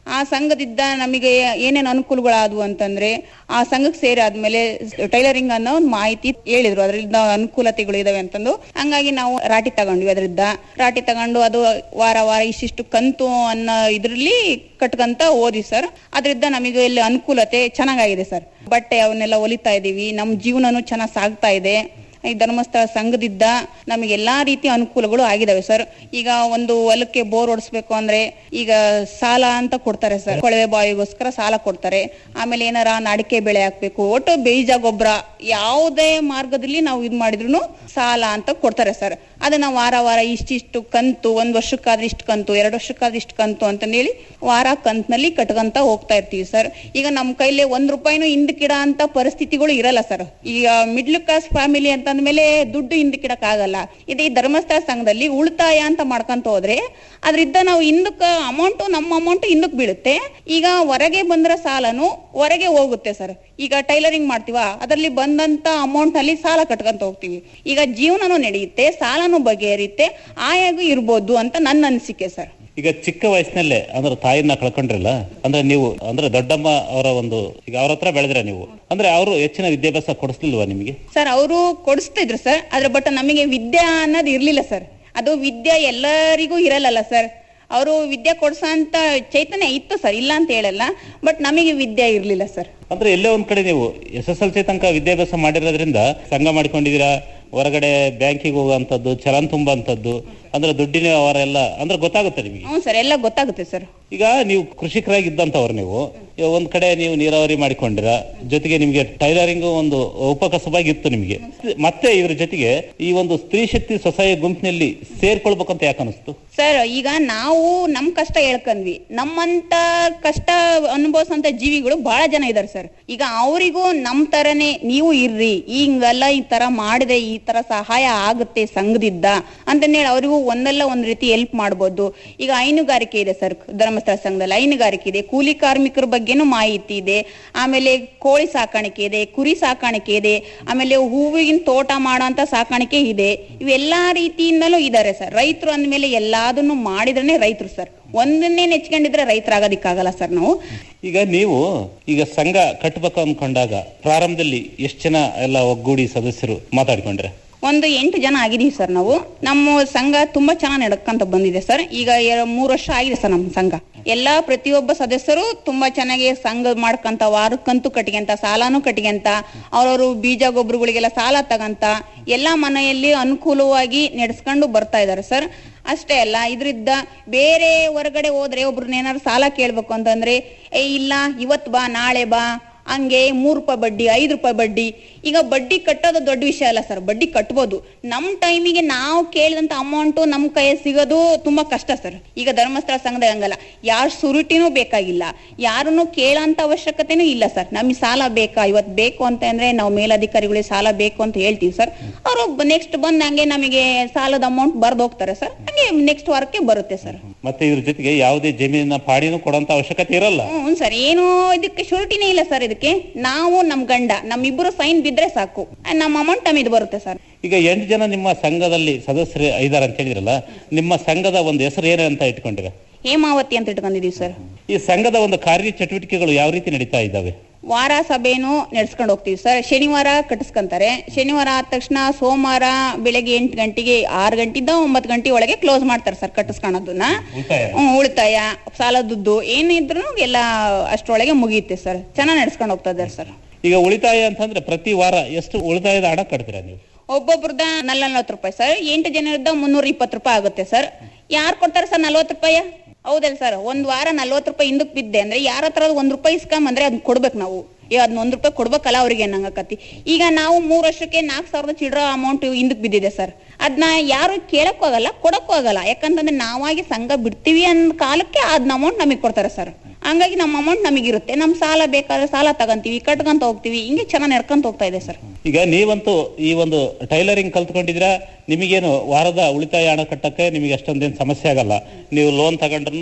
Speaker 12: ಆ ಸಂಘದಿಂದ ನಮಗೆ ಏನೇನು ಅನುಕೂಲಗಳಾದವು ಅಂತಂದ್ರೆ ಆ ಸಂಘಕ್ಕೆ ಸೇರಿ ಆದ್ಮೇಲೆ ಟೈಲರಿಂಗ್ ಅನ್ನೋ ಒಂದು ಮಾಹಿತಿ ಹೇಳಿದ್ರು ಅದರಿಂದ ಅನುಕೂಲತೆಗಳು ಇದಾವೆ ಅಂತಂದು ಹಂಗಾಗಿ ನಾವು ರಾಟಿ ತಗೊಂಡ್ವಿ ಅದರಿಂದ ರಾಟಿ ತಗೊಂಡು ಅದು ವಾರ ವಾರ ಇಷ್ಟಿಷ್ಟು ಕಂತು ಅನ್ನೋ ಇದ್ರಲ್ಲಿ ಕಟ್ಕಂತ ಓದಿ ಸರ್ ಅದರಿಂದ ನಮಗೆ ಇಲ್ಲಿ ಅನುಕೂಲತೆ ಚೆನ್ನಾಗಾಗಿದೆ ಸರ್ ಬಟ್ಟೆ ಅವನ್ನೆಲ್ಲ ಹೊಲಿತಾ ಇದೀವಿ ನಮ್ಮ ಜೀವನನು ಚೆನ್ನಾಗಿ ಸಾಗ್ತಾ ಇದೆ ಈ ಧರ್ಮಸ್ಥಳ ಸಂಘದಿಂದ ನಮಗೆ ಎಲ್ಲಾ ರೀತಿಯ ಅನುಕೂಲಗಳು ಆಗಿದಾವೆ ಸರ್ ಈಗ ಒಂದು ಹೊಲಕ್ಕೆ ಬೋರ್ ಹೊಡಿಸ್ಬೇಕು ಅಂದ್ರೆ ಈಗ ಸಾಲ ಅಂತ ಕೊಡ್ತಾರೆ ಸರ್ ಕೊಳವೆ ಬಾವಿಗೋಸ್ಕರ ಸಾಲ ಕೊಡ್ತಾರೆ ಆಮೇಲೆ ಏನಾರ ನಾಡಿಕೆ ಬೆಳೆ ಹಾಕ್ಬೇಕು ಒಟ್ಟು ಬೀಜ ಗೊಬ್ಬರ ಯಾವುದೇ ಮಾರ್ಗದಲ್ಲಿ ನಾವು ಇದು ಮಾಡಿದ್ರು ಸಾಲ ಅಂತ ಕೊಡ್ತಾರೆ ಸರ್ ಅದನ್ನ ವಾರ ವಾರ ಇಷ್ಟಿಷ್ಟು ಕಂತು ಒಂದ್ ವರ್ಷಕ್ಕಾದ್ರೆ ಇಷ್ಟು ಕಂತು ಎರಡು ವರ್ಷಕ್ಕಾದ್ರೆ ಇಷ್ಟು ಕಂತು ಅಂತಂದೇಳಿ ವಾರ ಕಂತ್ನಲ್ಲಿ ಕಟ್ಕೊಂತ ಹೋಗ್ತಾ ಇರ್ತೀವಿ ಸರ್ ಈಗ ನಮ್ಮ ಕೈಲಿ ಒಂದ್ ರೂಪಾಯಿನೂ ಹಿಂದಕ್ಕಿಡ ಅಂತ ಪರಿಸ್ಥಿತಿಗಳು ಇರಲ್ಲ ಸರ್ ಈಗ ಮಿಡ್ಲ್ ಕ್ಲಾಸ್ ಫ್ಯಾಮಿಲಿ ಅಂತಂದ್ಮೇಲೆ ದುಡ್ಡು ಹಿಂದಕ್ಕಿಡಕ್ ಆಗಲ್ಲ ಇದು ಈ ಧರ್ಮಸ್ಥಳ ಸಂಘದಲ್ಲಿ ಉಳಿತಾಯ ಅಂತ ಮಾಡ್ಕೊಂತ ಹೋದ್ರೆ ಅದ್ರಿಂದ ನಾವು ಹಿಂದಕ್ಕ ಅಮೌಂಟ್ ನಮ್ಮ ಅಮೌಂಟ್ ಹಿಂದಕ್ ಬೀಳುತ್ತೆ ಈಗ ಹೊರಗೆ ಬಂದ್ರ ಸಾಲನು ಹೊರಗೆ ಹೋಗುತ್ತೆ ಸರ್ ಈಗ ಟೈಲರಿಂಗ್ ಮಾಡ್ತೀವ ಅದರಲ್ಲಿ ಬಂದಂತ ಅಮೌಂಟ್ ಅಲ್ಲಿ ಸಾಲ ಕಟ್ಕೊಂತ ಹೋಗ್ತೀವಿ ಈಗ ಜೀವನನೂ ನಡೆಯುತ್ತೆ ಸಾಲನು ಬಗೆಹರಿಯುತ್ತೆ ಆಯಾಗೂ ಇರ್ಬೋದು ಅಂತ ನನ್ನ ಅನಿಸಿಕೆ ಸರ್
Speaker 11: ಈಗ ಚಿಕ್ಕ ವಯಸ್ಸಿನಲ್ಲೇ ಅಂದ್ರೆ ತಾಯಿನ ಕಳ್ಕೊಂಡ್ರಲ್ಲ ಅಂದ್ರೆ ನೀವು ಅಂದ್ರೆ ದೊಡ್ಡಮ್ಮ ಅವರ ಒಂದು ಈಗ ಅವ್ರ ಹತ್ರ ಬೆಳೆದ್ರೆ ನೀವು ಅಂದ್ರೆ ಅವರು ಹೆಚ್ಚಿನ ವಿದ್ಯಾಭ್ಯಾಸ ಕೊಡಿಸ್ಲಿಲ್ವಾ ನಿಮಗೆ
Speaker 12: ಸರ್ ಅವರು ಕೊಡಿಸ್ತಿದ್ರು ಸರ್ ಆದ್ರೆ ಬಟ್ ನಮಗೆ ವಿದ್ಯಾ ಅನ್ನೋದು ಇರ್ಲಿಲ್ಲ ಸರ್ ಅದು ವಿದ್ಯೆ ಎಲ್ಲರಿಗೂ ಇರಲ್ಲಲ್ಲ ಸರ್ ಅವರು ವಿದ್ಯೆ ಕೊಡ್ಸೋಂತ ಚೈತನ್ಯ ಇತ್ತು ಸರ್ ಇಲ್ಲ ಅಂತ ಹೇಳಲ್ಲ ಬಟ್ ನಮಗೆ ವಿದ್ಯೆ ಇರ್ಲಿಲ್ಲ ಸರ್
Speaker 11: ಅಂದ್ರೆ ಎಲ್ಲೇ ಒಂದ್ ಕಡೆ ನೀವು ಎಸ್ ಎಸ್ ಎಲ್ ಸಿ ತನಕ ವಿದ್ಯಾಭ್ಯಾಸ ಮಾಡಿರೋದ್ರಿಂದ ಸಂಘ ಮಾಡ್ಕೊಂಡಿದೀರಾ ಹೊರಗಡೆ ಬ್ಯಾಂಕಿಗೆ ಹೋಗುವಂತದ್ದು ಚಲನ್ ತುಂಬುವಂತದ್ದು ಅಂದ್ರೆ ದುಡ್ಡಿನ ಅವರ ಎಲ್ಲ ಅಂದ್ರೆ ಗೊತ್ತಾಗುತ್ತೆ ನಿಮಗೆ
Speaker 12: ಹ್ಞೂ ಸರ್ ಎಲ್ಲ ಗೊತ್ತಾಗುತ್ತೆ ಸರ್
Speaker 11: ಈಗ ನೀವು ಕೃಷಿಕರಾಗಿ ಇದ್ದಂತವ್ರು ನೀವು ಈಗ ಒಂದ್ ಕಡೆ ನೀವು ನೀರಾವರಿ ಮಾಡಿಕೊಂಡಿರ ಜೊತೆಗೆ ನಿಮ್ಗೆ ಟೈಲರಿಂಗ್ ಒಂದು ಉಪಕಸಬಾಗಿ ಇತ್ತು ನಿಮಗೆ ಮತ್ತೆ ಇದ್ರ ಜೊತೆಗೆ ಈ ಒಂದು ಸ್ತ್ರೀ ಶಕ್ತಿ ಸ್ವಸಹಾಯ ಗುಂಪಿನಲ್ಲಿ ಸೇರ್ಕೊಳ್ಬೇಕಂತ ಯಾಕೆ ಅನಿಸ್ತು
Speaker 12: ಸರ್ ಈಗ ನಾವು ನಮ್ ಕಷ್ಟ ಹೇಳ್ಕೊಂಡ್ವಿ ನಮ್ಮಂತ ಕಷ್ಟ ಅನುಭವಿಸಂತ ಜೀವಿಗಳು ಬಹಳ ಜನ ಇದಾರೆ ಸರ್ ಈಗ ಅವರಿಗೂ ನಮ್ ತರನೇ ನೀವು ಇರ್ರಿ ಹಿಂಗೆಲ್ಲ ಈ ತರ ಮಾಡಿದ್ರೆ ಈ ತರ ಸಹಾಯ ಆಗುತ್ತೆ ಸಂಘದಿಂದ ಅಂತಂದೇಳಿ ಅವರಿಗೂ ಒಂದಲ್ಲ ಒಂದ್ ರೀತಿ ಹೆಲ್ಪ್ ಮಾಡ್ಬೋದು ಈಗ ಹೈನುಗಾರಿಕೆ ಇದೆ ಸರ್ ಧರ್ಮಸ್ಥಳ ಸಂಘದಲ್ಲಿ ಹೈನುಗಾರಿಕೆ ಇದೆ ಕೂಲಿ ಕಾರ್ಮಿಕರ ಬಗ್ಗೆನೂ ಮಾಹಿತಿ ಇದೆ ಆಮೇಲೆ ಕೋಳಿ ಸಾಕಾಣಿಕೆ ಇದೆ ಕುರಿ ಸಾಕಾಣಿಕೆ ಇದೆ ಆಮೇಲೆ ಹೂವಿನ ತೋಟ ಮಾಡೋಂತ ಸಾಕಾಣಿಕೆ ಇದೆ ಇವೆಲ್ಲಾ ರೀತಿಯಿಂದಲೂ ಇದಾರೆ ಸರ್ ರೈತರು ಅಂದ್ಮೇಲೆ ಎಲ್ಲಾದನ್ನು ಮಾಡಿದ್ರೇನೆ ರೈತರು ಸರ್ ಒಂದನ್ನೇ ನೆಚ್ಕೊಂಡಿದ್ರೆ ರೈತರಾಗೋದಿಕ್ಕಾಗಲ್ಲ ಸರ್ ನಾವು
Speaker 11: ಈಗ ನೀವು ಈಗ ಸಂಘ ಕಟ್ಟಬೇಕು ಅನ್ಕೊಂಡಾಗ ಪ್ರಾರಂಭದಲ್ಲಿ ಎಷ್ಟು ಜನ ಎಲ್ಲ ಒಗ್ಗೂಡಿ ಸದಸ್ಯರು ಮಾತಾಡ್ಕೊಂಡ್ರೆ
Speaker 12: ಒಂದು ಎಂಟು ಜನ ಆಗಿದೀವಿ ಸರ್ ನಾವು ನಮ್ಮ ಸಂಘ ತುಂಬಾ ಚೆನ್ನಾಗಿ ನಡ್ಕಂತ ಬಂದಿದೆ ಸರ್ ಈಗ ಎರ- ಮೂರು ವರ್ಷ ಆಗಿದೆ ಸರ್ ನಮ್ಮ ಸಂಘ ಎಲ್ಲಾ ಪ್ರತಿಯೊಬ್ಬ ಸದಸ್ಯರು ತುಂಬಾ ಚೆನ್ನಾಗಿ ಸಂಘ ಮಾಡ್ಕಂತ ವಾರಕ್ಕಂತೂ ಕಟ್ಕೊಂತ ಸಾಲಾನು ಕಟ್ಕೊಂತ ಅವ್ರವ್ರು ಬೀಜ ಗೊಬ್ಬರಗಳಿಗೆಲ್ಲ ಸಾಲ ತಗಂತ ಎಲ್ಲಾ ಮನೆಯಲ್ಲಿ ಅನುಕೂಲವಾಗಿ ನಡೆಸ್ಕೊಂಡು ಬರ್ತಾ ಇದಾರೆ ಸರ್ ಅಷ್ಟೇ ಅಲ್ಲ ಇದ್ರಿಂದ ಬೇರೆ ಹೊರಗಡೆ ಹೋದ್ರೆ ಒಬ್ರನ್ನ ಏನಾದ್ರು ಸಾಲ ಕೇಳ್ಬೇಕು ಅಂತಂದ್ರೆ ಏ ಇಲ್ಲ ಇವತ್ ಬಾ ನಾಳೆ ಬಾ ಹಂಗೆ ಮೂರ್ ರೂಪಾಯಿ ಬಡ್ಡಿ ಐದು ರೂಪಾಯಿ ಬಡ್ಡಿ ಈಗ ಬಡ್ಡಿ ಕಟ್ಟೋದು ದೊಡ್ಡ ವಿಷಯ ಅಲ್ಲ ಸರ್ ಬಡ್ಡಿ ಕಟ್ಬೋದು ನಮ್ ಟೈಮಿಗೆ ನಾವು ಕೇಳಿದಂತ ಅಮೌಂಟ್ ನಮ್ ಕೈ ಸಿಗೋದು ತುಂಬಾ ಕಷ್ಟ ಸರ್ ಈಗ ಧರ್ಮಸ್ಥಳ ಸಂಘದಾಗ ಹಂಗಲ್ಲ ಯಾರ ಸುರುಟಿನೂ ಬೇಕಾಗಿಲ್ಲ ಯಾರನ್ನು ಕೇಳೋಂತ ಅವಶ್ಯಕತೆನೂ ಇಲ್ಲ ಸರ್ ನಮಗೆ ಸಾಲ ಬೇಕಾ ಇವತ್ ಬೇಕು ಅಂತ ಅಂದ್ರೆ ನಾವು ಮೇಲಧಿಕಾರಿಗಳಿಗೆ ಸಾಲ ಬೇಕು ಅಂತ ಹೇಳ್ತೀವಿ ಸರ್ ಅವರು ನೆಕ್ಸ್ಟ್ ಬಂದ್ ಹಂಗೆ ನಮಗೆ ಸಾಲದ ಅಮೌಂಟ್ ಬರ್ದು ಹೋಗ್ತಾರೆ ಸರ್ ಹಂಗೆ ನೆಕ್ಸ್ಟ್ ವಾರಕ್ಕೆ ಬರುತ್ತೆ ಸರ್
Speaker 11: ಮತ್ತೆ ಇದ್ರ ಜೊತೆಗೆ ಯಾವುದೇ ಜಮೀನಿನ ಪಾಡಿನೂ ಕೊಡೋಂತ ಅವಶ್ಯಕತೆ ಇರಲ್ಲ
Speaker 12: ಹ್ಞೂ ಸರ್ ಏನು ಇದಕ್ಕೆ ಶೂರಿಟಿನೇ ಇಲ್ಲ ಸರ್ ಇದಕ್ಕೆ ನಾವು ನಮ್ ಗಂಡ ನಮ್ಮಿಬ್ಬರು ಸೈನ್ ಬಿದ್ರೆ ಸಾಕು ನಮ್ಮ ಅಮೌಂಟ್ ನಮಗೆ ಬರುತ್ತೆ ಸರ್
Speaker 11: ಈಗ ಎಂಟು ಜನ ನಿಮ್ಮ ಸಂಘದಲ್ಲಿ ಸದಸ್ಯರು ಇದಾರೆ ಅಂತ ಹೇಳಿದ್ರಲ್ಲ ನಿಮ್ಮ ಸಂಘದ ಒಂದು ಹೆಸರು ಏನು ಅಂತ ಇಟ್ಕೊಂಡಿರ
Speaker 12: ಹೇಮಾವತಿ ಅಂತ ಇಟ್ಕೊಂಡಿದೀವಿ ಸರ್
Speaker 11: ಈ ಸಂಘದ ಒಂದು ಕಾರ್ಯ ಚಟುವಟಿಕೆಗಳು ಯಾವ ರೀತಿ ನಡೀತಾ ಇದ್ದಾವೆ
Speaker 12: ವಾರ ಸಭೆನು ನಡೆಸ್ಕೊಂಡು ಹೋಗ್ತೀವಿ ಸರ್ ಶನಿವಾರ ಕಟ್ಟಿಸ್ಕೊಂತಾರೆ ಶನಿವಾರ ಆದ ತಕ್ಷಣ ಸೋಮವಾರ ಬೆಳಗ್ಗೆ ಎಂಟು ಗಂಟೆಗೆ ಆರು ಗಂಟೆಯಿಂದ ಒಂಬತ್ತು ಗಂಟೆ ಒಳಗೆ ಕ್ಲೋಸ್ ಮಾಡ್ತಾರೆ ಸರ್ ಕಟ್ಟಿಸ್ಕೊಳೋದನ್ನ ಹ್ಮ್, ಉಳಿತಾಯ ಸಾಲ ದುಡ್ಡು ಏನಿದ್ರು ಎಲ್ಲ ಅಷ್ಟರೊಳಗೆ ಮುಗಿಯುತ್ತೆ ಸರ್ ಚೆನ್ನಾಗಿ ನಡ್ಸ್ಕೊಂಡು ಹೋಗ್ತಾ ಇದ್ದಾರೆ ಸರ್
Speaker 11: ಈಗ ಉಳಿತಾಯ ಅಂತಂದ್ರೆ ಪ್ರತಿ ವಾರ ಎಷ್ಟು ಉಳಿತಾಯದ ಹಣ ಕಟ್ತೀರಾ ನೀವು
Speaker 12: ಒಬ್ಬೊಬ್ರದ ನಲ್ವತ್ತು ರೂಪಾಯಿ ಸರ್ ಎಂಟು ಜನರದ ಮುನ್ನೂರ ಇಪ್ಪತ್ತು ರೂಪಾಯಿ ಆಗುತ್ತೆ ಸರ್ ಯಾರು ಕೊಡ್ತಾರೆ ಸರ್ ನಲ್ವತ್ತು ರೂಪಾಯಿ ಹೌದಲ್ಲ ಸರ್ ಒಂದ್ ವಾರ ನಲ್ವತ್ತು ರೂಪಾಯಿ ಹಿಂದಕ್ ಬಿದ್ದೆ ಅಂದ್ರೆ ಯಾರ ಹತ್ರ ಒಂದ್ ರೂಪಾಯಿ ಇಸ್ಕೊಂಬಂದ್ರೆ ಅದನ್ನ ಕೊಡ್ಬೇಕು ನಾವು ಏ ಅದನ್ನ ಒಂದ್ ರೂಪಾಯಿ ಕೊಡ್ಬೇಕಲ್ಲ ಅವ್ರಿಗೆ ನಂಗಕತಿ ಈಗ ನಾವು ಮೂರ್ ವರ್ಷಕ್ಕೆ ನಾಲ್ಕು ಸಾವಿರದ ಚಿಲ್ಡ್ರ ಅಮೌಂಟ್ ಹಿಂದಕ್ ಬಿದ್ದಿದೆ ಸರ್ ಅದನ್ನ ಯಾರು ಕೇಳಕ್ಕೂ ಆಗಲ್ಲ ಕೊಡಕ್ಕೂ ಆಗಲ್ಲ ಯಾಕಂತಂದ್ರೆ ನಾವಾಗಿ ಸಂಘ ಬಿಡ್ತೀವಿ ಅಂದ ಕಾಲಕ್ಕೆ ಅದನ್ನ ಅಮೌಂಟ್ ನಮಗೆ ಕೊಡ್ತಾರೆ ಸರ್ ಹಂಗಾಗಿ ನಮ್ಮ ಅಮೌಂಟ್ ನಮಗಿರುತ್ತೆ ನಮ್ ಸಾಲ ಬೇಕಾದ್ರೆ ಸಾಲ ತಗಂತೀವಿ ಕಟ್ಕೊಂತ ಹೋಗ್ತೀವಿ ಹಿಂಗೆ ಚೆನ್ನಾಗಿ ನಡ್ಕೊಂತ ಹೋಗ್ತಾ ಇದೆ ಸರ್
Speaker 11: ಈಗ ನೀವಂತೂ ಈ ಒಂದು ಟೈಲರಿಂಗ್ ಕಲ್ತ್ಕೊಂಡಿದ್ದೀರಾ ನಿಮಗೇನು ವಾರದ ಉಳಿತಾಯ ಹಣ ಕಟ್ಟಕ್ಕೆ ನಿಮಗೆ ಅಷ್ಟೊಂದೇನು ಸಮಸ್ಯೆ ಆಗಲ್ಲ ನೀವು ಲೋನ್ ತಗೊಂಡ್ರು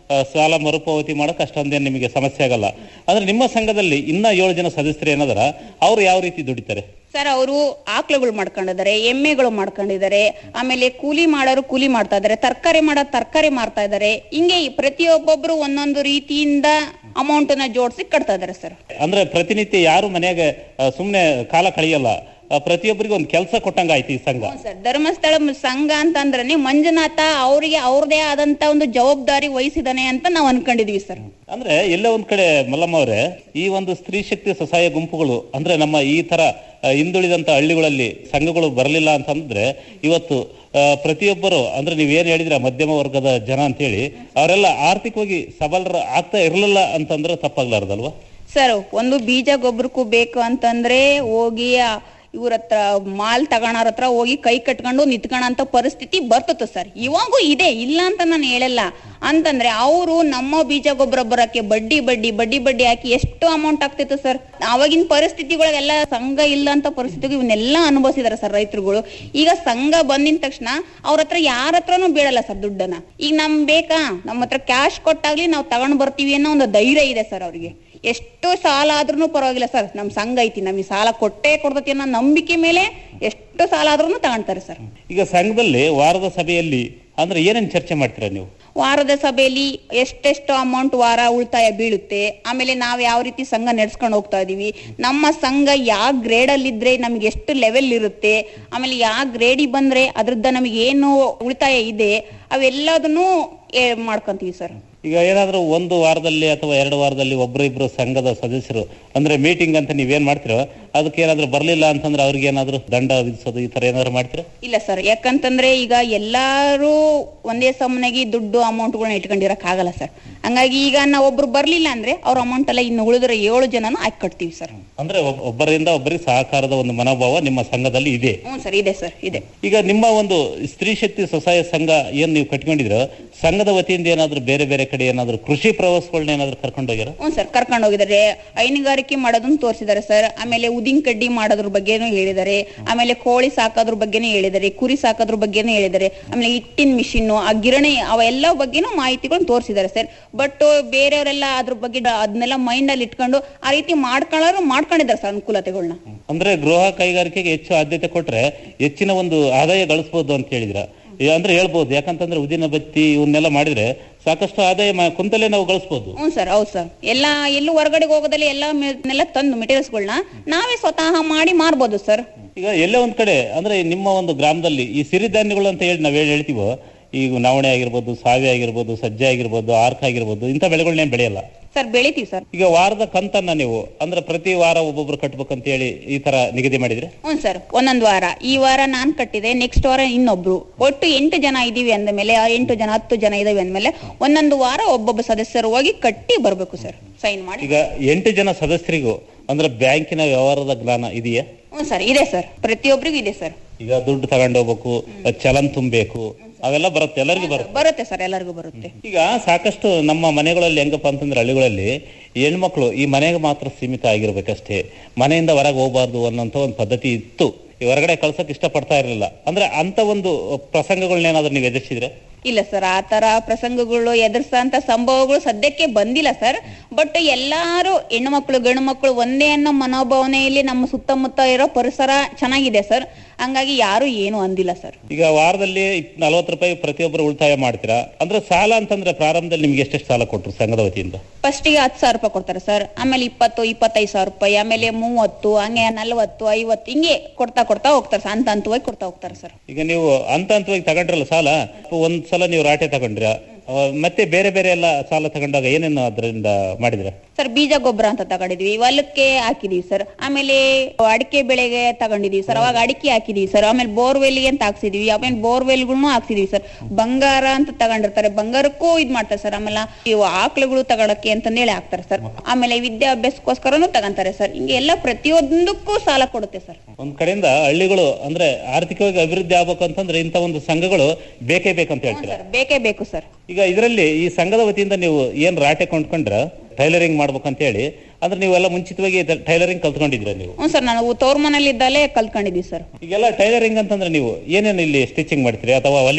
Speaker 11: ಆ, ಸಾಲ ಮರುಪಾವತಿ ಮಾಡಕ್ ಅಷ್ಟೊಂದೇನು ನಿಮಗೆ ಸಮಸ್ಯೆ ಆಗಲ್ಲ ಅಂದ್ರೆ ನಿಮ್ಮ ಸಂಘದಲ್ಲಿ ಇನ್ನ ಏಳು ಜನ ಸದಸ್ಯರು ಏನಾದ್ರ ಅವ್ರು ಯಾವ ರೀತಿ ದುಡಿತಾರೆ
Speaker 12: ಸರ್ ಅವರು ಆಕಳುಗಳು ಮಾಡ್ಕೊಂಡಿದ್ದಾರೆ ಎಮ್ಮೆಗಳು ಮಾಡ್ಕೊಂಡಿದ್ದಾರೆ ಆಮೇಲೆ ಕೂಲಿ ಮಾಡೋರು ಕೂಲಿ ಮಾಡ್ತಾ ಇದ್ದಾರೆ ತರಕಾರಿ ಮಾಡೋ ತರಕಾರಿ ಮಾರ್ತಾ ಇದ್ದಾರೆ ಹಿಂಗೆ ಈ ಪ್ರತಿಯೊಬ್ಬೊಬ್ರು ಒಂದೊಂದು ರೀತಿಯಿಂದ ಅಮೌಂಟ್ ನ ಜೋಡಿಸಿ ಕಟ್ತಾ ಇದ್ದಾರೆ ಸರ್
Speaker 11: ಅಂದ್ರೆ ಪ್ರತಿನಿತ್ಯ ಯಾರು ಮನೆಯಾಗ ಆ, ಸುಮ್ನೆ ಕಾಲ ಕಳೆಯಲ್ಲ ಆ, ಪ್ರತಿಯೊಬ್ಬರಿಗೂ ಒಂದು ಕೆಲಸ ಕೊಟ್ಟಂಗ ಆಯ್ತು ಈ ಸಂಘ
Speaker 12: ಸರ್ ಧರ್ಮಸ್ಥಳ ಸಂಘ ಅಂತಂದ್ರೆ ಮಂಜುನಾಥ ಅವರಿಗೆ ಅವ್ರದೇ ಆದಂತ ಒಂದು ಜವಾಬ್ದಾರಿ ವಹಿಸಿದಾನೆ ಅಂತ ನಾವು ಅನ್ಕೊಂಡಿದೀವಿ ಸರ್
Speaker 11: ಅಂದ್ರೆ ಎಲ್ಲೋ ಒಂದ್ ಕಡೆ ಮಲ್ಲಮ್ಮ ಅವರೇ ಈ ಒಂದು ಸ್ತ್ರೀ ಶಕ್ತಿ ಸ್ವಸಹಾಯ ಗುಂಪುಗಳು ಅಂದ್ರೆ ನಮ್ಮ ಈ ತರ ಆ, ಹಿಂದುಳಿದಂತ ಹಳ್ಳಿಗಳಲ್ಲಿ ಸಂಘಗಳು ಬರಲಿಲ್ಲ ಅಂತಂದ್ರೆ ಇವತ್ತು ಆ, ಪ್ರತಿಯೊಬ್ಬರು ಅಂದ್ರೆ ನೀವೇನ್ ಹೇಳಿದ್ರ ಮಧ್ಯಮ ವರ್ಗದ ಜನ ಅಂತ ಹೇಳಿ ಅವರೆಲ್ಲ ಆರ್ಥಿಕವಾಗಿ ಸಬಲರ ಆಗ್ತಾ ಇರ್ಲಿಲ್ಲ ಅಂತಂದ್ರೆ ತಪ್ಪಾಗ್ಲಾರ್ದಲ್ವಾ
Speaker 12: ಸರ್ ಒಂದು ಬೀಜ ಗೊಬ್ಬರಕ್ಕೂ ಬೇಕು ಅಂತಂದ್ರೆ ಹೋಗಿ ಇವ್ರ ಹತ್ರ ಮಾಲ್ ತಗೋಣವ್ರ ಹತ್ರ ಹೋಗಿ ಕೈ ಕಟ್ಕೊಂಡು ನಿಂತ್ಕೊಳ್ಳೋ ಪರಿಸ್ಥಿತಿ ಬರ್ತದೆ ಸರ್ ಇವಾಗೂ ಇದೆ ಇಲ್ಲ ಅಂತ ನಾನು ಹೇಳಲ್ಲ ಅಂತಂದ್ರೆ ಅವರು ನಮ್ಮ ಬೀಜ ಗೊಬ್ಬರ ಬರಕ್ಕೆ ಬಡ್ಡಿ ಬಡ್ಡಿ ಬಡ್ಡಿ ಬಡ್ಡಿ ಹಾಕಿ ಎಷ್ಟು ಅಮೌಂಟ್ ಆಗ್ತಿತ್ತು ಸರ್ ಅವಾಗಿನ ಪರಿಸ್ಥಿತಿಗಳಿಗೆಲ್ಲ ಸಂಘ ಇಲ್ಲ ಅಂತ ಪರಿಸ್ಥಿತಿಗೆ ಇವನ್ನೆಲ್ಲ ಅನುಭವಿಸಿದಾರೆ ಸರ್ ರೈತರುಗಳು ಈಗ ಸಂಘ ಬಂದಿದ ತಕ್ಷಣ ಅವ್ರ ಹತ್ರ ಯಾರ ಹತ್ರನೂ ಬೇಡಲ್ಲ ಸರ್ ದುಡ್ಡನ್ನ ಈಗ ನಮ್ ಬೇಕಾ ನಮ್ಮ ಹತ್ರ ಕ್ಯಾಶ್ ಕೊಟ್ಟಾಗ್ಲಿ ನಾವು ತಗೊಂಡ್ ಬರ್ತೀವಿ ಅನ್ನೋ ಒಂದು ಧೈರ್ಯ ಇದೆ ಸರ್ ಅವ್ರಿಗೆ ಎಷ್ಟು ಸಾಲ ಆದ್ರೂ ಪರವಾಗಿಲ್ಲ ಸರ್ ನಮ್ ಸಂಘ ಐತಿ ನಮಗೆ ಸಾಲ ಕೊಟ್ಟೇ ಕೊಡ್ತೈತಿ ಅನ್ನೋ ನಂಬಿಕೆ ಮೇಲೆ ಎಷ್ಟು ಸಾಲ ಆದ್ರೂ ತಗೊಂತಾರೆ ಸರ್
Speaker 11: ಈಗ ಸಂಘದಲ್ಲಿ ವಾರದ ಸಭೆಯಲ್ಲಿ ಅಂದ್ರೆ ಏನೇನ್ ಚರ್ಚೆ ಮಾಡ್ತೀರಾ ನೀವು
Speaker 12: ವಾರದ ಸಭೆಯಲ್ಲಿ ಎಷ್ಟೆಷ್ಟು ಅಮೌಂಟ್ ವಾರ ಉಳಿತಾಯ ಬೀಳುತ್ತೆ ಆಮೇಲೆ ನಾವ್ ಯಾವ ರೀತಿ ಸಂಘ ನಡೆಸ್ಕೊಂಡು ಹೋಗ್ತಾ ಇದೀವಿ ನಮ್ಮ ಸಂಘ ಯಾವ ಗ್ರೇಡ್ ಅಲ್ಲಿ ಇದ್ರೆ ನಮ್ಗೆ ಎಷ್ಟು ಲೆವೆಲ್ ಇರುತ್ತೆ ಆಮೇಲೆ ಯಾವ ಗ್ರೇಡಿಗೆ ಬಂದ್ರೆ ಅದ್ರದ್ದು ನಮಗೆ ಏನು ಉಳಿತಾಯ ಇದೆ ಅವೆಲ್ಲದನ್ನು ಏ- ಮಾಡ್ಕೊಂತೀವಿ ಸರ್
Speaker 11: ಈಗ ಏನಾದ್ರೂ ಒಂದು ವಾರದಲ್ಲಿ ಅಥವಾ ಎರಡು ವಾರದಲ್ಲಿ ಒಬ್ರು ಇಬ್ರು ಸಂಘದ ಸದಸ್ಯರು ಅಂದ್ರೆ ಮೀಟಿಂಗ್ ಅಂತ ನೀವೇನ್ ಮಾಡ್ತೀರೋ ಅದಕ್ಕೆ ಏನಾದ್ರೂ ಬರ್ಲಿಲ್ಲ ಅಂತಂದ್ರೆ ಅವ್ರಿಗೆ ಏನಾದ್ರೂ ದಂಡ ವಿಧಿಸೋದು ಈ ತರ ಏನಾದ್ರು ಮಾಡ್ತೀರಾ
Speaker 12: ಇಲ್ಲ ಸರ್ ಯಾಕಂತಂದ್ರೆ ಈಗ ಎಲ್ಲಾರು ಒಂದೇ ಸಮನಾಗಿ ದುಡ್ಡು ಅಮೌಂಟ್ಗಳನ್ನ ಇಟ್ಕೊಂಡಿರಕ್ ಆಗಲ್ಲ ಸರ್ ಹಂಗಾಗಿ ಈಗ ನಾವು ಒಬ್ರು ಬರ್ಲಿಲ್ಲ ಅಂದ್ರೆ ಅವ್ರ ಅಮೌಂಟ್ ಎಲ್ಲ ಇನ್ನು ಉಳಿದ್ರೆ ಏಳು ಜನನು ಹಾಕಿ ಕಟ್ತೀವಿ ಸರ್
Speaker 11: ಅಂದ್ರೆ ಒಬ್- ಒಬ್ಬರಿಂದ ಒಬ್ಬರಿಗೆ ಸಹಕಾರದ ಒಂದು ಮನೋಭಾವ ನಿಮ್ಮ ಸಂಘದಲ್ಲಿ ಇದೆ
Speaker 12: ಹ್ಞೂ ಸರ್ ಇದೆ ಸರ್ ಇದೆ
Speaker 11: ಈಗ ನಿಮ್ಮ ಒಂದು ಸ್ತ್ರೀ ಶಕ್ತಿ ಸ್ವಸಹಾಯ ಸಂಘ ಏನ್ ನೀವು ಕಟ್ಕೊಂಡಿದ್ರ ಸಂಘದ ವತಿಯಿಂದ ಏನಾದ್ರು ಬೇರೆ ಬೇರೆ ಕಡೆ ಏನಾದ್ರು ಕೃಷಿ ಪ್ರವಾಸಗಳನ್ನ ಏನಾದ್ರು ಕರ್ಕೊಂಡು ಹೋಗ್ಯಾರ
Speaker 12: ಹ್ಞೂ ಸರ್ ಕರ್ಕೊಂಡು ಹೋಗಿದ್ದಾರೆ ಹೈನುಗಾರಿಕೆ ಮಾಡೋದನ್ನ ತೋರಿಸಿದ್ದಾರೆ ಸರ್ ಆಮೇಲೆ ಉದಿನ್ ಕಡ್ಡಿ ಮಾಡೋದ್ರ ಬಗ್ಗೆನೂ ಹೇಳಿದ್ದಾರೆ ಆಮೇಲೆ ಕೋಳಿ ಸಾಕೋದ್ರ ಬಗ್ಗೆನೂ ಹೇಳಿದ್ದಾರೆ ಕುರಿ ಸಾಕೋದ್ರ ಬಗ್ಗೆನೂ ಹೇಳಿದ್ದಾರೆ ಆಮೇಲೆ ಹಿಟ್ಟಿನ ಮಿಷಿನ್ ಆ ಗಿರಣಿ ಅವೆಲ್ಲ ಬಗ್ಗೆನೂ ಮಾಹಿತಿಗಳನ್ನ ತೋರಿಸಿದ್ದಾರೆ ಸರ್ ಬಟ್ ಬೇರೆಯವರೆಲ್ಲ ಅದ್ರ ಬಗ್ಗೆ ಡ- ಅದನ್ನೆಲ್ಲ ಮೈಂಡ್ ಅಲ್ಲಿ ಇಟ್ಕೊಂಡು ಆ ರೀತಿ ಮಾಡ್ಕೊಳ್ಳೋರು ಮಾಡ್ಕೊಂಡಿದ್ದಾರೆ ಸರ್ ಅನುಕೂಲತೆಗಳನ್ನ
Speaker 11: ಅಂದ್ರೆ ಗೃಹ ಕೈಗಾರಿಕೆಗೆ ಹೆಚ್ಚು ಆದ್ಯತೆ ಕೊಟ್ರೆ ಹೆಚ್ಚಿನ ಒಂದು ಆದಾಯ ಗಳಿಸಬಹುದು ಅಂತ ಹೇಳಿದ್ರ ಈ- ಅಂದ್ರೆ ಹೇಳ್ಬೋದು ಯಾಕಂತಂದ್ರೆ ಉದಿನ ಬತ್ತಿ ಇವನ್ನೆಲ್ಲ ಮಾಡಿದ್ರೆ ಸಾಕಷ್ಟು ಆದಾಯ ಮ- ಕುಂತಲೇ ನಾವು ಗಳಿಸಬಹುದು
Speaker 12: ಹ್ಞೂ ಸರ್ ಹೌದು ಸರ್ ಎಲ್ಲ ಎಲ್ಲೂ ಹೊರಗಡೆಗೆ ಹೋಗೋದಲ್ಲಿ ಎಲ್ಲ ಎಲ್ಲ ತಂದು ಮೆಟೀರಿಯಲ್ಸ್ಗಳನ್ನ ನಾವೇ ಸ್ವತಃ ಮಾಡಿ ಮಾರ್ಬೋದು ಸರ್
Speaker 11: ಈಗ ಎಲ್ಲೇ ಒಂದ್ ಕಡೆ ಅಂದ್ರೆ ನಿಮ್ಮ ಒಂದು ಗ್ರಾಮದಲ್ಲಿ ಈ ಸಿರಿಧಾನ್ಯಗಳು ಅಂತ ಹೇಳಿ ನಾವ್ ಹೇಳಿ ಹೇಳ್ತೀವೋ ಈಗ ನವಣೆ ಆಗಿರ್ಬೋದು ಸಾವೆ ಆಗಿರ್ಬೋದು ಸಜ್ಜೆ ಆಗಿರ್ಬೋದು ಆರ್ಕ ಆಗಿರ್ಬೋದು ಇಂಥ ಬೆಳೆಗಳನ್ನೇನು ಬೆಳೆಯಲ್ಲ
Speaker 12: ಸರ್ ಬೆಳಿತೀವಿ ಸರ್
Speaker 11: ಈಗ ವಾರದ ಕಂತನ್ನ ನೀವು ಅಂದ್ರೆ ಪ್ರತಿ ವಾರ ಒಬ್ಬೊಬ್ರು ಕಟ್ಬೇಕಂತ ಹೇಳಿ ಈ ತರ ನಿಗದಿ ಮಾಡಿದ್ರೆ
Speaker 12: ಹ್ಞೂ ಸರ್ ಒಂದೊಂದು ವಾರ ಈ ವಾರ ನಾನ್ ಕಟ್ಟಿದೆ ನೆಕ್ಸ್ಟ್ ವಾರ ಇನ್ನೊಬ್ರು ಒಟ್ಟು ಎಂಟು ಜನ ಇದೀವಿ ಅಂದಮೇಲೆ ಆ ಎಂಟು ಜನ ಹತ್ತು ಜನ ಇದಾವೆ ಅಂದಮೇಲೆ ಒಂದೊಂದು ವಾರ ಒಬ್ಬೊಬ್ಬ ಸದಸ್ಯರು ಹೋಗಿ ಕಟ್ಟಿ ಬರ್ಬೇಕು ಸರ್ ಸೈನ್ ಮಾಡಿ
Speaker 11: ಈಗ ಎಂಟು ಜನ ಸದಸ್ಯರಿಗೂ ಅಂದ್ರೆ ಬ್ಯಾಂಕಿನ ವ್ಯವಹಾರದ ಜ್ಞಾನ ಇದೆಯಾ
Speaker 12: ಹ್ಞೂ ಸರ್ ಇದೆ ಸರ್ ಪ್ರತಿಯೊಬ್ಬರಿಗೂ ಇದೆ ಸರ್
Speaker 11: ಈಗ ದುಡ್ಡು ತಗೊಂಡು ಹೋಗ್ಬೇಕು ಚಲನ್ ತುಂಬಬೇಕು ಅವೆಲ್ಲ ಬರುತ್ತೆ ಎಲ್ಲರಿಗೂ ಬರುತ್ತೆ
Speaker 12: ಬರುತ್ತೆ ಸರ್ ಎಲ್ಲರಿಗೂ ಬರುತ್ತೆ
Speaker 11: ಈಗ ಸಾಕಷ್ಟು ನಮ್ಮ ಮನೆಗಳಲ್ಲಿ ಹೆಂಗಪ್ಪ ಅಂತಂದ್ರೆ ಹಳ್ಳಿಗಳಲ್ಲಿ ಹೆಣ್ಮಕ್ಳು ಈ ಮನೆಗೆ ಮಾತ್ರ ಸೀಮಿತ ಆಗಿರ್ಬೇಕಷ್ಟೇ ಮನೆಯಿಂದ ಹೊರಗೆ ಹೋಗ್ಬಾರ್ದು ಅನ್ನೋಂಥ ಒಂದು ಪದ್ಧತಿ ಇತ್ತು ಈ ಹೊರಗಡೆ ಕಳ್ಸಕ್ ಇಷ್ಟಪಡ್ತಾ ಇರಲಿಲ್ಲ ಅಂದ್ರೆ ಅಂತ ಒಂದು ಪ್ರಸಂಗಗಳನ್ನೇನಾದ್ರೂ ನೀವು ಎದುರಿಸಿದ್ರೆ
Speaker 12: ಇಲ್ಲ ಸರ್ ಆ ತರ ಪ್ರಸಂಗಗಳು ಎದುರಿಸಂತ ಸಂಭವಗಳು ಸದ್ಯಕ್ಕೆ ಬಂದಿಲ್ಲ ಸರ್ ಬಟ್ ಎಲ್ಲಾರು ಹೆಣ್ಣು ಮಕ್ಕಳು ಗಂಡು ಮಕ್ಕಳು ಒಂದೇ ಅನ್ನೋ ಮನೋಭಾವನೆಯಲ್ಲಿ ನಮ್ಮ ಸುತ್ತಮುತ್ತ ಇರೋ ಪರಿಸರ ಚೆನ್ನಾಗಿದೆ ಸರ್ ಹಂಗಾಗಿ ಯಾರು ಏನು ಅಂದಿಲ್ಲ ಸರ್
Speaker 11: ಈಗ ವಾರದಲ್ಲಿ ನಲವತ್ತು ರೂಪಾಯಿ ಪ್ರತಿಯೊಬ್ಬರು ಉಳಿತಾಯ ಮಾಡ್ತೀರಾ ಅಂದ್ರೆ ಸಾಲ ಅಂತಂದ್ರೆ ಪ್ರಾರಂಭದಲ್ಲಿ ನಿಮ್ಗೆ ಎಷ್ಟೆಷ್ಟು ಸಾಲ ಕೊಟ್ರು ಸಂಘದ ವತಿಯಿಂದ
Speaker 12: ಫಸ್ಟಿಗೆ ಹತ್ತು ಸಾವಿರ ರೂಪಾಯಿ ಕೊಡ್ತಾರೆ ಸರ್ ಆಮೇಲೆ ಇಪ್ಪತ್ತು ಇಪ್ಪತ್ತೈದು ಸಾವಿರ ರೂಪಾಯಿ ಆಮೇಲೆ ಮೂವತ್ತು ಹಂಗೆ ನಲ್ವತ್ತು ಐವತ್ತು ಹಿಂಗೆ ಕೊಡ್ತಾ ಕೊಡ್ತಾ ಹೋಗ್ತಾರೆ ಸರ್ ಹಂತ ಹಂತವಾಗಿ ಕೊಡ್ತಾ ಹೋಗ್ತಾರೆ ಸರ್
Speaker 11: ಈಗ ನೀವು ಹಂತ ಹಂತವಾಗಿ ತಗೊಂಡ್ರಲ್ಲ ಸಾಲ ಒಂದ್ ಸಲ ನೀವು ರಾಟೆ ತಗೊಂಡ್ರ ಮತ್ತೆ ಬೇರೆ ಬೇರೆ ಎಲ್ಲ ಸಾಲ ತಗೊಂಡಾಗ ಏನೇನು ಅದರಿಂದ ಮಾಡಿದ್ರ
Speaker 12: ಸರ್ ಬೀಜ ಗೊಬ್ಬರ ಅಂತ ತಗೊಂಡಿದ್ವಿ ಹೊಲಕ್ಕೆ ಹಾಕಿದೀವಿ ಸರ್ ಆಮೇಲೆ ಅಡಿಕೆ ಬೆಳೆಗೆ ತಗೊಂಡಿದೀವಿ ಸರ್ ಅವಾಗ ಅಡಿಕೆ ಹಾಕಿದೀವಿ ಸರ್ ಆಮೇಲೆ ಬೋರ್ವೆಲ್ ಅಂತ ಹಾಕ್ಸಿದೀವಿ ಆಮೇಲೆ ಬೋರ್ವೆಲ್ಗಳನ್ನು ಹಾಕ್ಸಿದೀವಿ ಸರ್ ಬಂಗಾರ ಅಂತ ತಗೊಂಡಿರ್ತಾರೆ ಬಂಗಾರಕ್ಕೂ ಇದ್ ಮಾಡ್ತಾರೆ ಸರ್ ಆಮೇಲೆ ಇವು ಆಕಳುಗಳು ತಗೊಳಕ್ಕೆ ಅಂತಂದೇಳಿ ಹಾಕ್ತಾರೆ ಸರ್ ಆಮೇಲೆ ವಿದ್ಯಾಭ್ಯಾಸಕ್ಕೋಸ್ಕರನು ತಗೊಂತಾರೆ ಸರ್ ಹಿಂಗೆ ಎಲ್ಲ ಪ್ರತಿಯೊಂದಕ್ಕೂ ಸಾಲ ಕೊಡುತ್ತೆ ಸರ್
Speaker 11: ಒಂದ್ ಕಡೆಯಿಂದ ಹಳ್ಳಿಗಳು ಅಂದ್ರೆ ಆರ್ಥಿಕವಾಗಿ ಅಭಿವೃದ್ಧಿ ಆಗ್ಬೇಕು ಅಂತಂದ್ರೆ ಇಂಥ ಒಂದು ಸಂಘಗಳು ಬೇಕೇ ಬೇಕಂತ ಹೇಳ್ತೀರಾ
Speaker 12: ಸರ್ ಬೇಕೇ ಬೇಕು ಸರ್
Speaker 11: ಈಗ ಇದರಲ್ಲಿ ಈ ಸಂಘದ ವತಿಯಿಂದ ನೀವು ಏನ್ ರಾಟೆ ಕೊಂಡ್ಕೊಂಡ್ರ ಟೈಲರಿಂಗ್ ಮಾಡ್ಬೇಕಂತ ಹೇಳಿ ಅಂದ್ರೆ ನೀವೆಲ್ಲ ಮುಂಚಿತವಾಗಿ ಟೈಲರಿಂಗ್ ಕಲ್ತ್ಕೊಂಡಿದ್ರ ನೀವು
Speaker 12: ಹ್ಞೂ ಸರ್ ನಾವು ತವ್ರ ಮನೇಲಿ ಇದ್ದಲ್ಲೇ ಕಲ್ತ್ಕೊಂಡಿದೀವಿ ಸರ್
Speaker 11: ಈಗೆಲ್ಲ ಟೈಲರಿಂಗ್ ಅಂತಂದ್ರೆ ನೀವು ಏನೇನು ಇಲ್ಲಿ ಸ್ಟಿಚಿಂಗ್ ಮಾಡ್ತೀರಿ ಅಥವಾ ಹೊಲಿತೀರಾ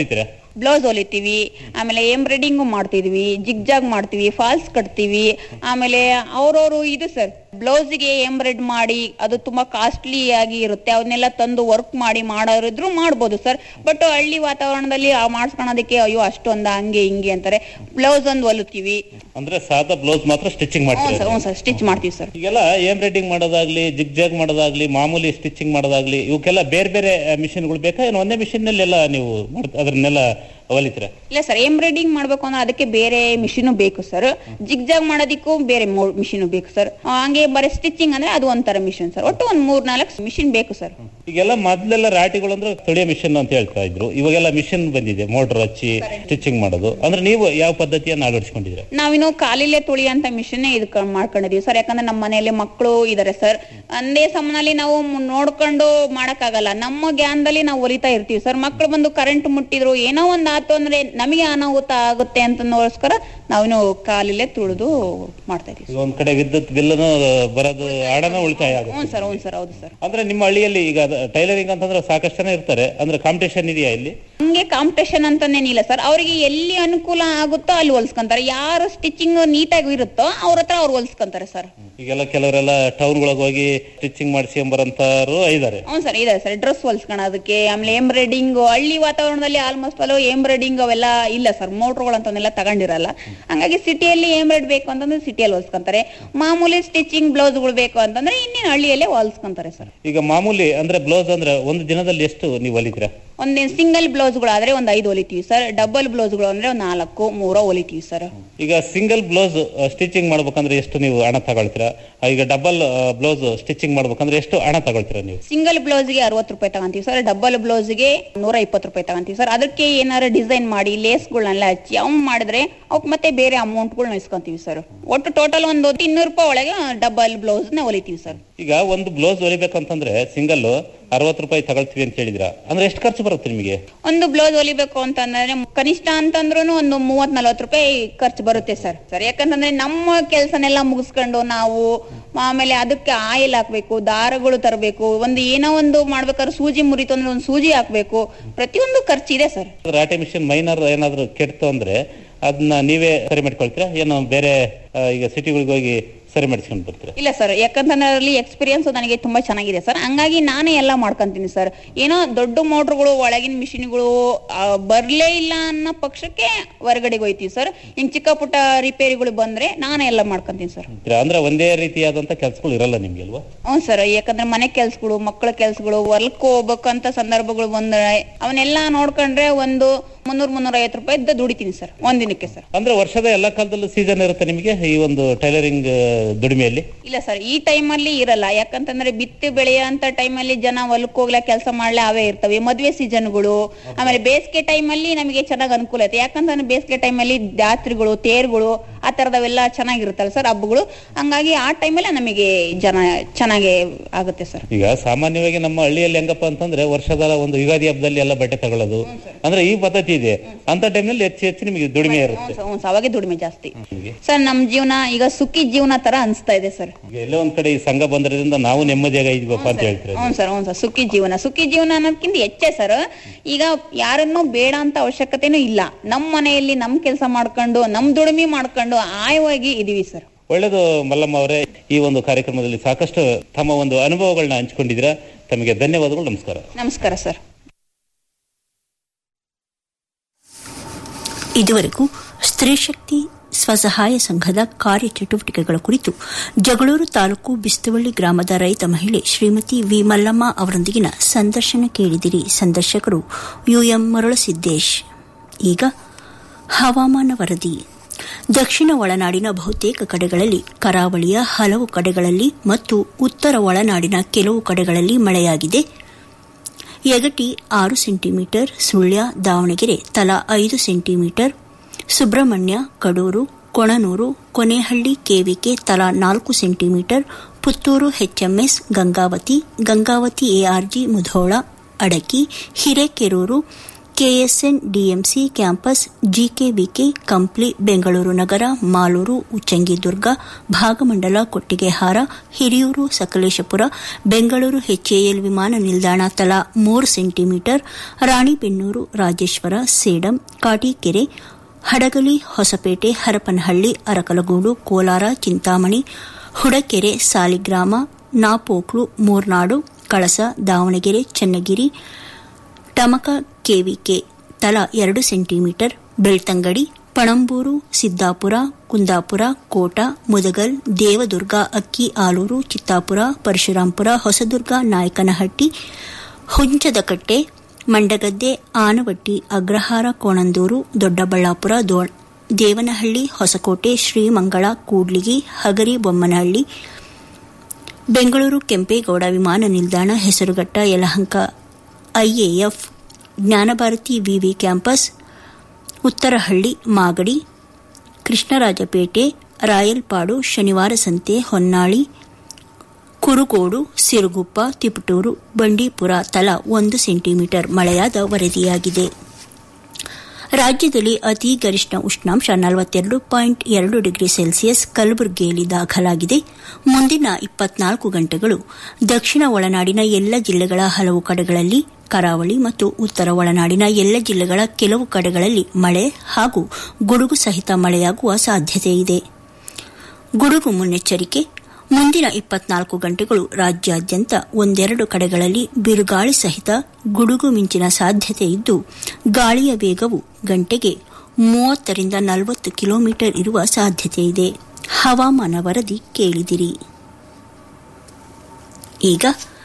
Speaker 12: ಬ್ಲೌಸ್ ಹೊಲಿತೀವಿ ಆಮೇಲೆ ಎಂಬ್ರಾಯ್ಡಿಂಗು ಮಾಡ್ತಿದ್ವಿ ಜಿಗ್ ಜಾಗ್ ಮಾಡ್ತೀವಿ ಫಾಲ್ಸ್ ಕಟ್ತೀವಿ ಆಮೇಲೆ ಅವ್ರವ್ರು ಇದು ಸರ್ ಬ್ಲೌಸ್ಗೆ ಎಂಬ್ರಾಯ್ಡ್ ಮಾಡಿ ಅದು ತುಂಬಾ ಕಾಸ್ಟ್ಲಿ ಆಗಿ ಇರುತ್ತೆ ಅವನ್ನೆಲ್ಲ ತಂದು ವರ್ಕ್ ಮಾಡಿ ಮಾಡೋರಿದ್ರು ಮಾಡ್ಬೋದು ಸರ್ ಬಟ್ ಹಳ್ಳಿ ವಾತಾವರಣದಲ್ಲಿ ಆ ಮಾಡಿಸ್ಕೊಳೋದಕ್ಕೆ ಅಯ್ಯೋ ಅಷ್ಟೊಂದ ಹಂಗೆ ಹಿಂಗೆ ಅಂತಾರೆ ಬ್ಲೌಸ್ ಒಂದು ಹೊಲಿತೀವಿ
Speaker 11: ಅಂದ್ರೆ ಸಾದಾ ಬ್ಲೌಸ್ ಮಾತ್ರ ಸ್ಟಿಚಿಂಗ್
Speaker 12: ಹ್ಞೂ
Speaker 11: ಮಾಡ್ತೀವಿ
Speaker 12: ಸರ್ ಹ್ಞೂ ಸರ್ ಸ್ಟಿಚ್ ಮಾಡ್ತೀವಿ ಸರ್
Speaker 11: ಈಗೆಲ್ಲ ಎಂಬ್ರಾಯ್ಡಿಂಗ್ ಮಾಡೋದಾಗ್ಲಿ ಜಿಗ್ ಜಾಗ್ ಮಾಡೋದಾಗ್ಲಿ ಮಾಮೂಲಿ ಸ್ಟಿಚಿಂಗ್ ಮಾಡೋದಾಗ್ಲಿ ಇವಕ್ಕೆಲ್ಲ ಬೇರೆ ಬೇರೆ ಮಿಷಿನ್ಗಳು ಬೇಕಾ ಏನು ಒಂದೇ ಮಿಷಿನ್ ನಲ್ಲಿ ಎಲ್ಲ ನೀವು ಮಾಡ್- ಅದನ್ನೆಲ್ಲ ಹೊಲಿತೀರಾ
Speaker 12: ಇಲ್ಲ ಸರ್ ಎಂಬ್ರಾಯ್ಡಿಂಗ್ ಮಾಡ್ಬೇಕು ಅಂದ್ರೆ ಅದಕ್ಕೆ ಬೇರೆ ಮಿಷಿನ್ ಬೇಕು ಸರ್ ಜಿಗ್ ಜಾಗ್ ಮಾಡೋದಕ್ಕೂ ಬೇರೆ ಮಿಷಿನ್ ಬೇಕು ಸರ್ ಹಂಗೆ ಬರೀ ಸ್ಟಿಚಿಂಗ್ ಅಂದ್ರೆ ಅದು ಒಂಥರ ಮಿಷಿನ್ ಸರ್ ಒಟ್ಟು ಒಂದ್ ಮೂರ್ ನಾಲ್ಕು ಮಿಷಿನ್ ಬೇಕು ಸರ್
Speaker 11: ಈಗೆಲ್ಲ ಮೊದ್ಲೆಲ್ಲ ರಾಟಿಗಳು ಅಂದ್ರೆ ತೊಳೆಯೋ ಮಿಷಿನ್ ಅಂತ ಹೇಳ್ತಾ ಇದ್ರು ಇವಾಗೆಲ್ಲ ಮಿಷಿನ್ ಬಂದಿದೆ ಮೋಟರ್ ಹಚ್ಚಿ ಸ್ಟಿಚಿಂಗ್ ಮಾಡೋದು ಅಂದ್ರೆ ನೀವು ಯಾವ ಪದ್ಧತಿಯನ್ನು ಅಳವಡಿಸ್ಕೊಂಡಿದ್ದೀರಾ
Speaker 12: ನಾವಿನ್ನು ಕಾಲಿಲೆ ತುಳಿ ಅಂತ ಮಿಷನ್ ಇದಕ್ ಮಾಡ್ಕೊಂಡಿದೀವಿ ಸರ್ ಯಾಕಂದ್ರೆ ನಮ್ಮ ಮನೆಯಲ್ಲಿ ಮಕ್ಕಳು ಇದಾರೆ ಸರ್ ಒಂದೇ ಸಮನಲ್ಲಿ ನಾವು ಮು- ನೋಡ್ಕೊಂಡು ಮಾಡಕ್ಕಾಗಲ್ಲ ನಮ್ಮ ಜ್ಞಾನದಲ್ಲಿ ನಾವು ಹೊಲಿತಾ ಇರ್ತೀವಿ ಸರ್ ಮಕ್ಕಳು ಬಂದು ಕರೆಂಟ್ ಮುಟ್ಟಿದ್ರು ಏನೋ ಒಂದ್ ಆತು ಅಂದ್ರೆ ನಮಗೆ ಅನಾಹುತ ಆಗುತ್ತೆ ಅಂತನೋಸ್ಕರ ನಾವಿನ್ನು ಕಾಲಿಲೆ ತುಳಿದು ಮಾಡ್ತಾ ಇದೀವಿ
Speaker 11: ಈಗ ಒಂದ್ ಕಡೆ ವಿದ್ಯುತ್ ಬಿಲ್ಲನು ಬರೋದು ಹಣನ ಉಳಿತಾಯ ಆಗುತ್ತೆ
Speaker 12: ಹ್ಞೂ ಸರ್ ಹ್ಞೂ ಸರ್ ಹೌದು ಸರ್
Speaker 11: ಅಂದ್ರೆ ನಿಮ್ಮ ಹಳ್ಳಿಯಲ್ಲಿ ಈಗ ಟೈಲರಿಂಗ್ ಅಂತಂದ್ರೆ ಸಾಕಷ್ಟು ಜನ ಇರ್ತಾರೆ ಅಂದ್ರೆ ಕಾಂಪಿಟೇಷನ್ ಇದೆಯಾ ಇಲ್ಲಿ
Speaker 12: ಹಂಗೆ ಕಾಂಪಿಟೇಷನ್ ಅಂತಾನೇನಿಲ್ಲ ಸರ್ ಅವರಿಗೆ ಎಲ್ಲಿ ಅನುಕೂಲ ಆಗುತ್ತೋ ಅಲ್ಲಿ ಹೊಲ್ಸ್ಕೊಂತಾರೆ ಯಾರು ಸ್ಟಿಚಿಂಗ್ ನೀಟಾಗಿ ಇರುತ್ತೋ ಅವ್ರ ಹತ್ರ ಅವ್ರು ಹೊಲ್ಸ್ಕೊಂತಾರೆ ಸರ್
Speaker 11: ಈಗೆಲ್ಲ ಕೆಲವರೆಲ್ಲ ಟೌನ್ಗಳಿಗೆ ಹೋಗಿ ಸ್ಟಿಚಿಂಗ್ ಮಾಡಿಸ್ಕೊಂಬರಂತಾರು ಇದಾರೆ
Speaker 12: ಹ್ಞೂ ಸರ್ ಇದೆ ಸರ್ ಡ್ರೆಸ್ ಹೊಲ್ಸ್ಕೊಳೋದಕ್ಕೆ ಆಮೇಲೆ ಎಂಬ್ರಾಯ್ಡಿಂಗ್ ಹಳ್ಳಿ ವಾತಾವರಣದಲ್ಲಿ ಆಲ್ಮೋಸ್ಟ್ ಅಲ್ಲೂ ಎಂಬ್ರಾಯ್ಡಿಂಗ್ ಅವೆಲ್ಲ ಇಲ್ಲ ಸರ್ ಮೋಟ್ರುಗಳು ಅಂತವನ್ನೆಲ್ಲ ತಗೊಂಡಿರಲ್ಲ ಹಂಗಾಗಿ ಸಿಟಿಯಲ್ಲಿ ಎಂಬ್ರಾಯ್ಡ್ ಬೇಕು ಅಂತಂದ್ರೆ ಸಿಟಿಯಲ್ಲಿ ಹೊಲ್ಸ್ಕೊಂತಾರೆ ಮಾಮೂಲಿ ಸ್ಟಿಚಿಂಗ್ ಬ್ಲೌಸ್ಗಳು ಬೇಕು ಅಂತಂದ್ರೆ ಇನ್ನೇನು ಹಳ್ಳಿಯಲ್ಲೇ ಹೊಲ್ಸ್ಕೊಂತಾರೆ ಸರ್
Speaker 11: ಈಗ ಮಾಮೂಲಿ ಅಂದ್ರೆ ಬ್ಲೌಸ್ ಅಂದ್ರೆ ಒಂದು ದಿನದಲ್ಲಿ ಎಷ್ಟು ನೀವು ಹೊಲಿತೀರಾ
Speaker 12: ಒಂದೇ ಸಿಂಗಲ್ ಬ್ಲೌಸ್ಗಳು ಆದ್ರೆ ಒಂದು ಐದು ಹೊಲಿತೀವಿ ಸರ್ ಡಬಲ್ ಬ್ಲೌಸ್ಗಳು ಅಂದ್ರೆ ಒಂದು ನಾಲ್ಕು ಮೂರ ಹೊಲಿತೀವಿ ಸರ್
Speaker 11: ಈಗ ಸಿಂಗಲ್ ಬ್ಲೌಸ್ ಸ್ಟಿಚಿಂಗ್ ಮಾಡ್ಬೇಕಂದ್ರೆ ಎಷ್ಟು ನೀವು ಹಣ ತಗೊಳ್ತೀರಾ ಈಗ ಡಬಲ್ ಬ್ಲೌಸ್ ಸ್ಟಿಚಿಂಗ್ ಮಾಡ್ಬೇಕಂದ್ರೆ ಎಷ್ಟು ಹಣ ತಗೊಳ್ತೀರಾ ನೀವು
Speaker 12: ಸಿಂಗಲ್ ಬ್ಲೌಸ್ಗೆ ಅರವತ್ತು ರೂಪಾಯಿ ತಗೊಂತೀವಿ ಸರ್ ಡಬಲ್ ಬ್ಲೌಸ್ಗೆ ನೂರ ಇಪ್ಪತ್ತು ರೂಪಾಯಿ ತಗೊಂತೀವಿ ಸರ್ ಅದಕ್ಕೆ ಏನಾರ ಡಿಸೈನ್ ಮಾಡಿ ಲೇಸ್ಗಳನ್ನೆಲ್ಲ ಹಚ್ಚಿ ಅವ್ ಮಾಡಿದ್ರೆ ಅವಕ್ ಮತ್ತೆ ಬೇರೆ ಅಮೌಂಟ್ಗಳನ್ನ ಇಸ್ಕೊಂತೀವಿ ಸರ್ ಒಟ್ಟು ಟೋಟಲ್ ಒಂದು ಇನ್ನೂರು ರೂಪಾಯಿ ಒಳಗೆ ಡಬಲ್ ಬ್ಲೌಸ್ನ ಹೊಲಿತೀವಿ ಸರ್
Speaker 11: ಈಗ ಒಂದು ಬ್ಲೌಸ್ ಹೊಲಿಬೇಕಂತಂದ್ರೆ ಸಿಂಗಲ್ ಅರವತ್ತು ರೂಪಾಯಿ ತಗೊಳ್ತೀವಿ ಅಂತ ಹೇಳಿದ್ರ ಅಂದ್ರೆ ಎಷ್ಟು ಖರ್ಚು ಬರುತ್ತೆ ನಿಮಗೆ
Speaker 12: ಒಂದು ಬ್ಲೌಸ್ ಹೊಲಿಬೇಕು ಅಂತಂದ್ರೆ ಕನಿಷ್ಠ ಅಂತಂದ್ರೂ ಒಂದು ಮೂವತ್ ನಲ್ವತ್ತು ರೂಪಾಯಿ ಖರ್ಚು ಬರುತ್ತೆ ಸರ್ ಸರ್ ಯಾಕಂತಂದ್ರೆ ನಮ್ಮ ಕೆಲಸನೆಲ್ಲ ಮುಗಿಸ್ಕೊಂಡು ನಾವು ಆಮೇಲೆ ಅದಕ್ಕೆ ಆಯಿಲ್ ಹಾಕ್ಬೇಕು ದಾರಗಳು ತರಬೇಕು ಒಂದು ಏನೋ ಒಂದು ಮಾಡ್ಬೇಕಾದ್ರೆ ಸೂಜಿ ಮುರಿತು ಅಂದ್ರೆ ಒಂದು ಸೂಜಿ ಹಾಕ್ಬೇಕು ಪ್ರತಿಯೊಂದು ಖರ್ಚಿದೆ ಸರ್
Speaker 11: ರಾಟೆ ಮಿಷಿನ್ ಮೈನರ್ ಏನಾದ್ರು ಕೆಡ್ತು ಅಂದ್ರೆ ಅದನ್ನ ನೀವೇ ಸರಿ ಮಾಡ್ಕೊಳ್ತೀರಾ ಏನೋ ಬೇರೆ ಆ, ಈಗ ಸಿಟಿಗಳಿಗೆ ಹೋಗಿ ಸರಿ ಮಾಡಿಸ್ಕೊಂಡು ಬರ್ತೀರಾ
Speaker 12: ಇಲ್ಲ ಸರ್ ಯಾಕಂತಂದ್ರೆ ಅದರಲ್ಲಿ ಎಕ್ಸ್ಪೀರಿಯನ್ಸ್ ನನಗೆ ತುಂಬಾ ಚೆನ್ನಾಗಿದೆ ಸರ್ ಹಂಗಾಗಿ ನಾನೇ ಎಲ್ಲ ಮಾಡ್ಕೊಂತೀನಿ ಸರ್ ಏನೋ ದೊಡ್ಡ ಮೋಟ್ರುಗಳು ಒಳಗಿನ ಮಿಷಿನ್ಗಳು ಬರ್ಲೇ ಇಲ್ಲ ಅನ್ನೋ ಪಕ್ಷಕ್ಕೆ ಹೊರಗಡೆಗೆ ಹೋಯ್ತೀವಿ ಸರ್ ಹಿಂಗ್ ಚಿಕ್ಕ ಪುಟ್ಟ ರಿಪೇರಿಗಳು ಬಂದ್ರೆ ನಾನೇ ಎಲ್ಲ ಮಾಡ್ಕೊಂತೀನಿ ಸರ್
Speaker 11: ಅಂದ್ರೆ ಒಂದೇ ರೀತಿಯಾದಂತ ಕೆಲಸಗಳು ಇರಲ್ಲ ನಿಮ್ಗೆ ಅಲ್ವಾ
Speaker 12: ಹ್ಞೂ ಸರ್ ಯಾಕಂದ್ರೆ ಮನೆ ಕೆಲ್ಸಗಳು ಮಕ್ಕಳ ಕೆಲ್ಸಗಳು ಹೊಲಕ್ಕೆ ಹೋಗ್ಬೇಕಂತ ಸಂದರ್ಭಗಳು ಬಂದ್ರೆ ಅವನ್ನೆಲ್ಲ ನೋಡ್ಕೊಂಡ್ರೆ ಒಂದು ಮುನ್ನೂರ್ ಮುನ್ನೂರ ಐವತ್ತು ರೂಪಾಯಿ ಇದ್ದ ದುಡಿತೀನಿ ಸರ್ ಒಂದಿನಕ್ಕೆ ಸರ್
Speaker 11: ಅಂದ್ರೆ ವರ್ಷದ ಎಲ್ಲಾ ಕಾಲದಲ್ಲೂ ಸೀಸನ್ ಇರುತ್ತೆ ನಿಮಗೆ ಈ ಒಂದು ಟೈಲರಿಂಗ್ ದುಡಿಮೆಯಲ್ಲಿ
Speaker 12: ಇಲ್ಲ ಸರ್ ಈ ಟೈಮಲ್ಲಿ ಇರಲ್ಲ ಯಾಕಂತಂದ್ರೆ ಬಿತ್ತು ಬೆಳೆಯೋಂತ ಟೈಮಲ್ಲಿ ಜನ ಹೊಲಕ್ಕೆ ಹೋಗ್ಲಾ ಕೆಲಸ ಮಾಡ್ಲಾ ಅವೇ ಇರ್ತವೆ ಮದ್ವೆ ಸೀಸನ್ಗಳು ಆಮೇಲೆ ಬೇಸಿಗೆ ಟೈಮಲ್ಲಿ ನಮಗೆ ಚೆನ್ನಾಗಿ ಅನುಕೂಲ ಐತೆ ಯಾಕಂತಂದ್ರೆ ಬೇಸಿಗೆ ಟೈಮಲ್ಲಿ ಜಾತ್ರೆಗಳು ತೇರ್ಗಳು ಆ ತರದವೆಲ್ಲ ಚೆನ್ನಾಗಿರುತ್ತಲ್ಲ ಸರ್ ಹಬ್ಬಗಳು ಹಂಗಾಗಿ ಆ ಟೈಮಲ್ಲಿ ನಮಗೆ ಜನ ಚೆನ್ನಾಗಿ ಆಗುತ್ತೆ ಸರ್
Speaker 11: ಈಗ ಸಾಮಾನ್ಯವಾಗಿ ನಮ್ಮ ಹಳ್ಳಿಯಲ್ಲಿ ಹೆಂಗಪ್ಪ ಅಂತಂದ್ರೆ ವರ್ಷದ ಒಂದು ಯುಗಾದಿ ಹಬ್ಬದಲ್ಲಿ ಎಲ್ಲ ಬಟ್ಟೆ ತಗೊಳ್ಳೋದು ಅಂದ್ರೆ ಈ ಪದ್ಧತಿ ಇದೆ ಅಂತ ಟೈಮ್ನಲ್ಲಿ ಹೆಚ್ಚು ಹೆಚ್ಚು ನಿಮಗೆ ದುಡಿಮೆ ಇರುತ್ತೆ
Speaker 12: ಹ್ಞೂ ಸರ್ ಅವಾಗೆ ದುಡಿಮೆ ಜಾಸ್ತಿ ಸರ್ ನಮ್ ಜೀವನ ಈಗ ಸುಖಿ ಜೀವನ ತರ ಅನ್ಸ್ತಾ ಇದೆ ಸರ್
Speaker 11: ಈಗ ಎಲ್ಲೋ ಒಂದ್ ಕಡೆ ಈ ಸಂಘ ಬಂದ್ರಿಂದ ನಾವು ನೆಮ್ಮದಿಯಾಗಿ ಇದೀವಪ್ಪ ಅಂತ ಹೇಳ್ತಾರೆ
Speaker 12: ಹ್ಞೂ ಸರ್ ಹ್ಞೂ ಸರ್ ಸುಖಿ ಜೀವನ ಸುಖಿ ಜೀವನ ಅನ್ನೋದಕ್ಕಿಂತ ಹೆಚ್ಚೆ ಸರ್ ಈಗ ಯಾರನ್ನೂ ಬೇಡ ಅಂತ ಅವಶ್ಯಕತೆನೂ ಇಲ್ಲ ನಮ್ಮ ಮನೆಯಲ್ಲಿ ನಮ್ ಕೆಲಸ ಮಾಡ್ಕೊಂಡು ನಮ್ ದುಡಿಮೆ ಮಾಡ್ಕೊಂಡು ಆಯವಾಗಿ ಇದೀವಿ ಸರ್
Speaker 11: ಒಳ್ಳೇದು ಮಲ್ಲಮ್ಮ ಅವರೇ ಈ ಒಂದು ಕಾರ್ಯಕ್ರಮದಲ್ಲಿ ಸಾಕಷ್ಟು ತಮ್ಮ ಒಂದು ಅನುಭವಗಳನ್ನ ಹಂಚಿಕೊಂಡಿದ್ದೀರಾ ತಮಗೆ ಧನ್ಯವಾದಗಳು ನಮಸ್ಕಾರ
Speaker 12: ನಮಸ್ಕಾರ ಸರ್
Speaker 7: ಇದುವರೆಗೂ ಸ್ತ್ರೀ ಶಕ್ತಿ ಸ್ವಸಹಾಯ ಸಂಘದ ಕಾರ್ಯಚಟುವಟಿಕೆಗಳ ಕುರಿತು ಜಗಳೂರು ತಾಲೂಕು ಬಿಸ್ತವಳ್ಳಿ ಗ್ರಾಮದ ರೈತ ಮಹಿಳೆ ಶ್ರೀಮತಿ ವಿ ಮಲ್ಲಮ್ಮ ಅವರೊಂದಿಗಿನ ಸಂದರ್ಶನ ಕೇಳಿದಿರಿ ಸಂದರ್ಶಕರು ಯುಎಂ ಮರಳಸಿದ್ದೇಶ್ ಈಗ ಹವಾಮಾನ ವರದಿ ದಕ್ಷಿಣ ಒಳನಾಡಿನ ಬಹುತೇಕ ಕಡೆಗಳಲ್ಲಿ ಕರಾವಳಿಯ ಹಲವು ಕಡೆಗಳಲ್ಲಿ ಮತ್ತು ಉತ್ತರ ಒಳನಾಡಿನ ಕೆಲವು ಕಡೆಗಳಲ್ಲಿ ಮಳೆಯಾಗಿದೆ ಯಗಟಿ ಆರು ಸೆಂಟಿಮೀಟರ್ ಸುಳ್ಯ ದಾವಣಗೆರೆ ತಲಾ ಐದು ಸೆಂಟಿಮೀಟರ್ ಸುಬ್ರಹ್ಮಣ್ಯ ಕಡೂರು ಕೊಣನೂರು ಕೊನೆಹಳ್ಳಿ ಕೆವಿಕೆ ತಲಾ ನಾಲ್ಕು centimetre Puttur HMS Gangavati Gangavati ARG Mudhol Adaki Hirekerur KSN DMC campus GKVK Kampli Bengaluru ನಗರ ಮಾಲೂರು ಉಚ್ಚಂಗಿದುರ್ಗ ಭಾಗಮಂಡಲ ಕೊಟ್ಟಿಗೆಹಾರ ಹಿರಿಯೂರು ಸಕಲೇಶಪುರ ಬೆಂಗಳೂರು ಎಚ್ಎಎಲ್ ವಿಮಾನ ನಿಲ್ದಾಣ ತಲಾ ಮೂರು ಸೆಂಟಿಮೀಟರ್ ರಾಣಿಬೆನ್ನೂರು ರಾಜೇಶ್ವರ ಸೇಡಂ ಕಾಟಿಕೆರೆ ಹಡಗಲಿ ಹೊಸಪೇಟೆ ಹರಪನಹಳ್ಳಿ ಅರಕಲಗೂಡು ಕೋಲಾರ ಚಿಂತಾಮಣಿ ಹುಡಕೆರೆ ಸಾಲಿಗ್ರಾಮ ನಾಪೋಕ್ಲು ಮೂರ್ನಾಡು ಕಳಸ ದಾವಣಗೆರೆ ಚನ್ನಗಿರಿ ಟಮಕ ಕೆವಿಕೆ ತಲಾ ಎರಡು ಸೆಂಟಿಮೀಟರ್ ಬೆಳ್ತಂಗಡಿ ಪಣಂಬೂರು ಸಿದ್ದಾಪುರ ಕುಂದಾಪುರ ಕೋಟ ಮುದಗಲ್ ದೇವದುರ್ಗ ಅಕ್ಕಿ ಆಲೂರು ಚಿತ್ತಾಪುರ ಪರಶುರಾಂಪುರ ಹೊಸದುರ್ಗ ನಾಯಕನಹಟ್ಟಿ ಹುಂಚದಕಟ್ಟೆ ಮಂಡಗದ್ದೆ ಆನವಟ್ಟಿ ಅಗ್ರಹಾರ ಕೋಣಂದೂರು ದೊಡ್ಡಬಳ್ಳಾಪುರ ದೇವನಹಳ್ಳಿ ಹೊಸಕೋಟೆ ಶ್ರೀಮಂಗಳ ಕೂಡ್ಲಿಗಿ ಹಗರಿ ಬೊಮ್ಮನಹಳ್ಳಿ ಬೆಂಗಳೂರು ಕೆಂಪೇಗೌಡ ವಿಮಾನ ನಿಲ್ದಾಣ ಹೆಸರುಘಟ್ಟ ಯಲಹಂಕ ಐಎಎಫ್ ಜ್ಞಾನಭಾರತಿ ವಿವಿ ಕ್ಯಾಂಪಸ್ ಉತ್ತರಹಳ್ಳಿ ಮಾಗಡಿ ಕೃಷ್ಣರಾಜಪೇಟೆ ರಾಯಲ್ಪಾಡು ಶನಿವಾರ ಸಂತೆ ಹೊನ್ನಾಳಿ ಕುರುಗೋಡು ಸಿರುಗುಪ್ಪ ತಿಪಟೂರು ಬಂಡೀಪುರ ತಲಾ ಒಂದು ಸೆಂಟಿಮೀಟರ್ ಮಳೆಯಾದ ವರದಿಯಾಗಿದೆ ರಾಜ್ಯದಲ್ಲಿ ಅತಿ ಗರಿಷ್ಠ ಉಷ್ಣಾಂಶ ನಲವತ್ತೆರಡು ಪಾಯಿಂಟ್ ಎರಡು ಡಿಗ್ರಿ ಸೆಲ್ಸಿಯಸ್ ಕಲಬುರಗಿಯಲ್ಲಿ ದಾಖಲಾಗಿದೆ ಮುಂದಿನ ಇಪ್ಪತ್ನಾಲ್ಕು ಗಂಟೆಗಳು ದಕ್ಷಿಣ ಒಳನಾಡಿನ ಎಲ್ಲ ಜಿಲ್ಲೆಗಳ ಹಲವು ಕಡೆಗಳಲ್ಲಿ ಕರಾವಳಿ ಮತ್ತು ಉತ್ತರ ಒಳನಾಡಿನ ಎಲ್ಲ ಜಿಲ್ಲೆಗಳ ಕೆಲವು ಕಡೆಗಳಲ್ಲಿ ಮಳೆ ಹಾಗೂ ಗುಡುಗು ಸಹಿತ ಮಳೆಯಾಗುವ ಸಾಧ್ಯತೆಯಿದೆ ಗುಡುಗು ಮುನ್ನೆಚ್ಚರಿಕೆ ಮುಂದಿನ ಇಪ್ಪತ್ನಾಲ್ಕು ಗಂಟೆಗಳು ರಾಜ್ಯಾದ್ಯಂತ ಒಂದೆರಡು ಕಡೆಗಳಲ್ಲಿ ಬಿರುಗಾಳಿ ಸಹಿತ ಗುಡುಗು ಮಿಂಚಿನ ಸಾಧ್ಯತೆ ಇದ್ದು ಗಾಳಿಯ ವೇಗವು ಗಂಟೆಗೆ ಮೂವತ್ತರಿಂದ ನಲವತ್ತು ಕಿಲೋಮೀಟರ್ ಇರುವ ಸಾಧ್ಯತೆಯಿದೆ ಹವಾಮಾನ ವರದಿ ಕೇಳಿದಿರಿ ಈಗ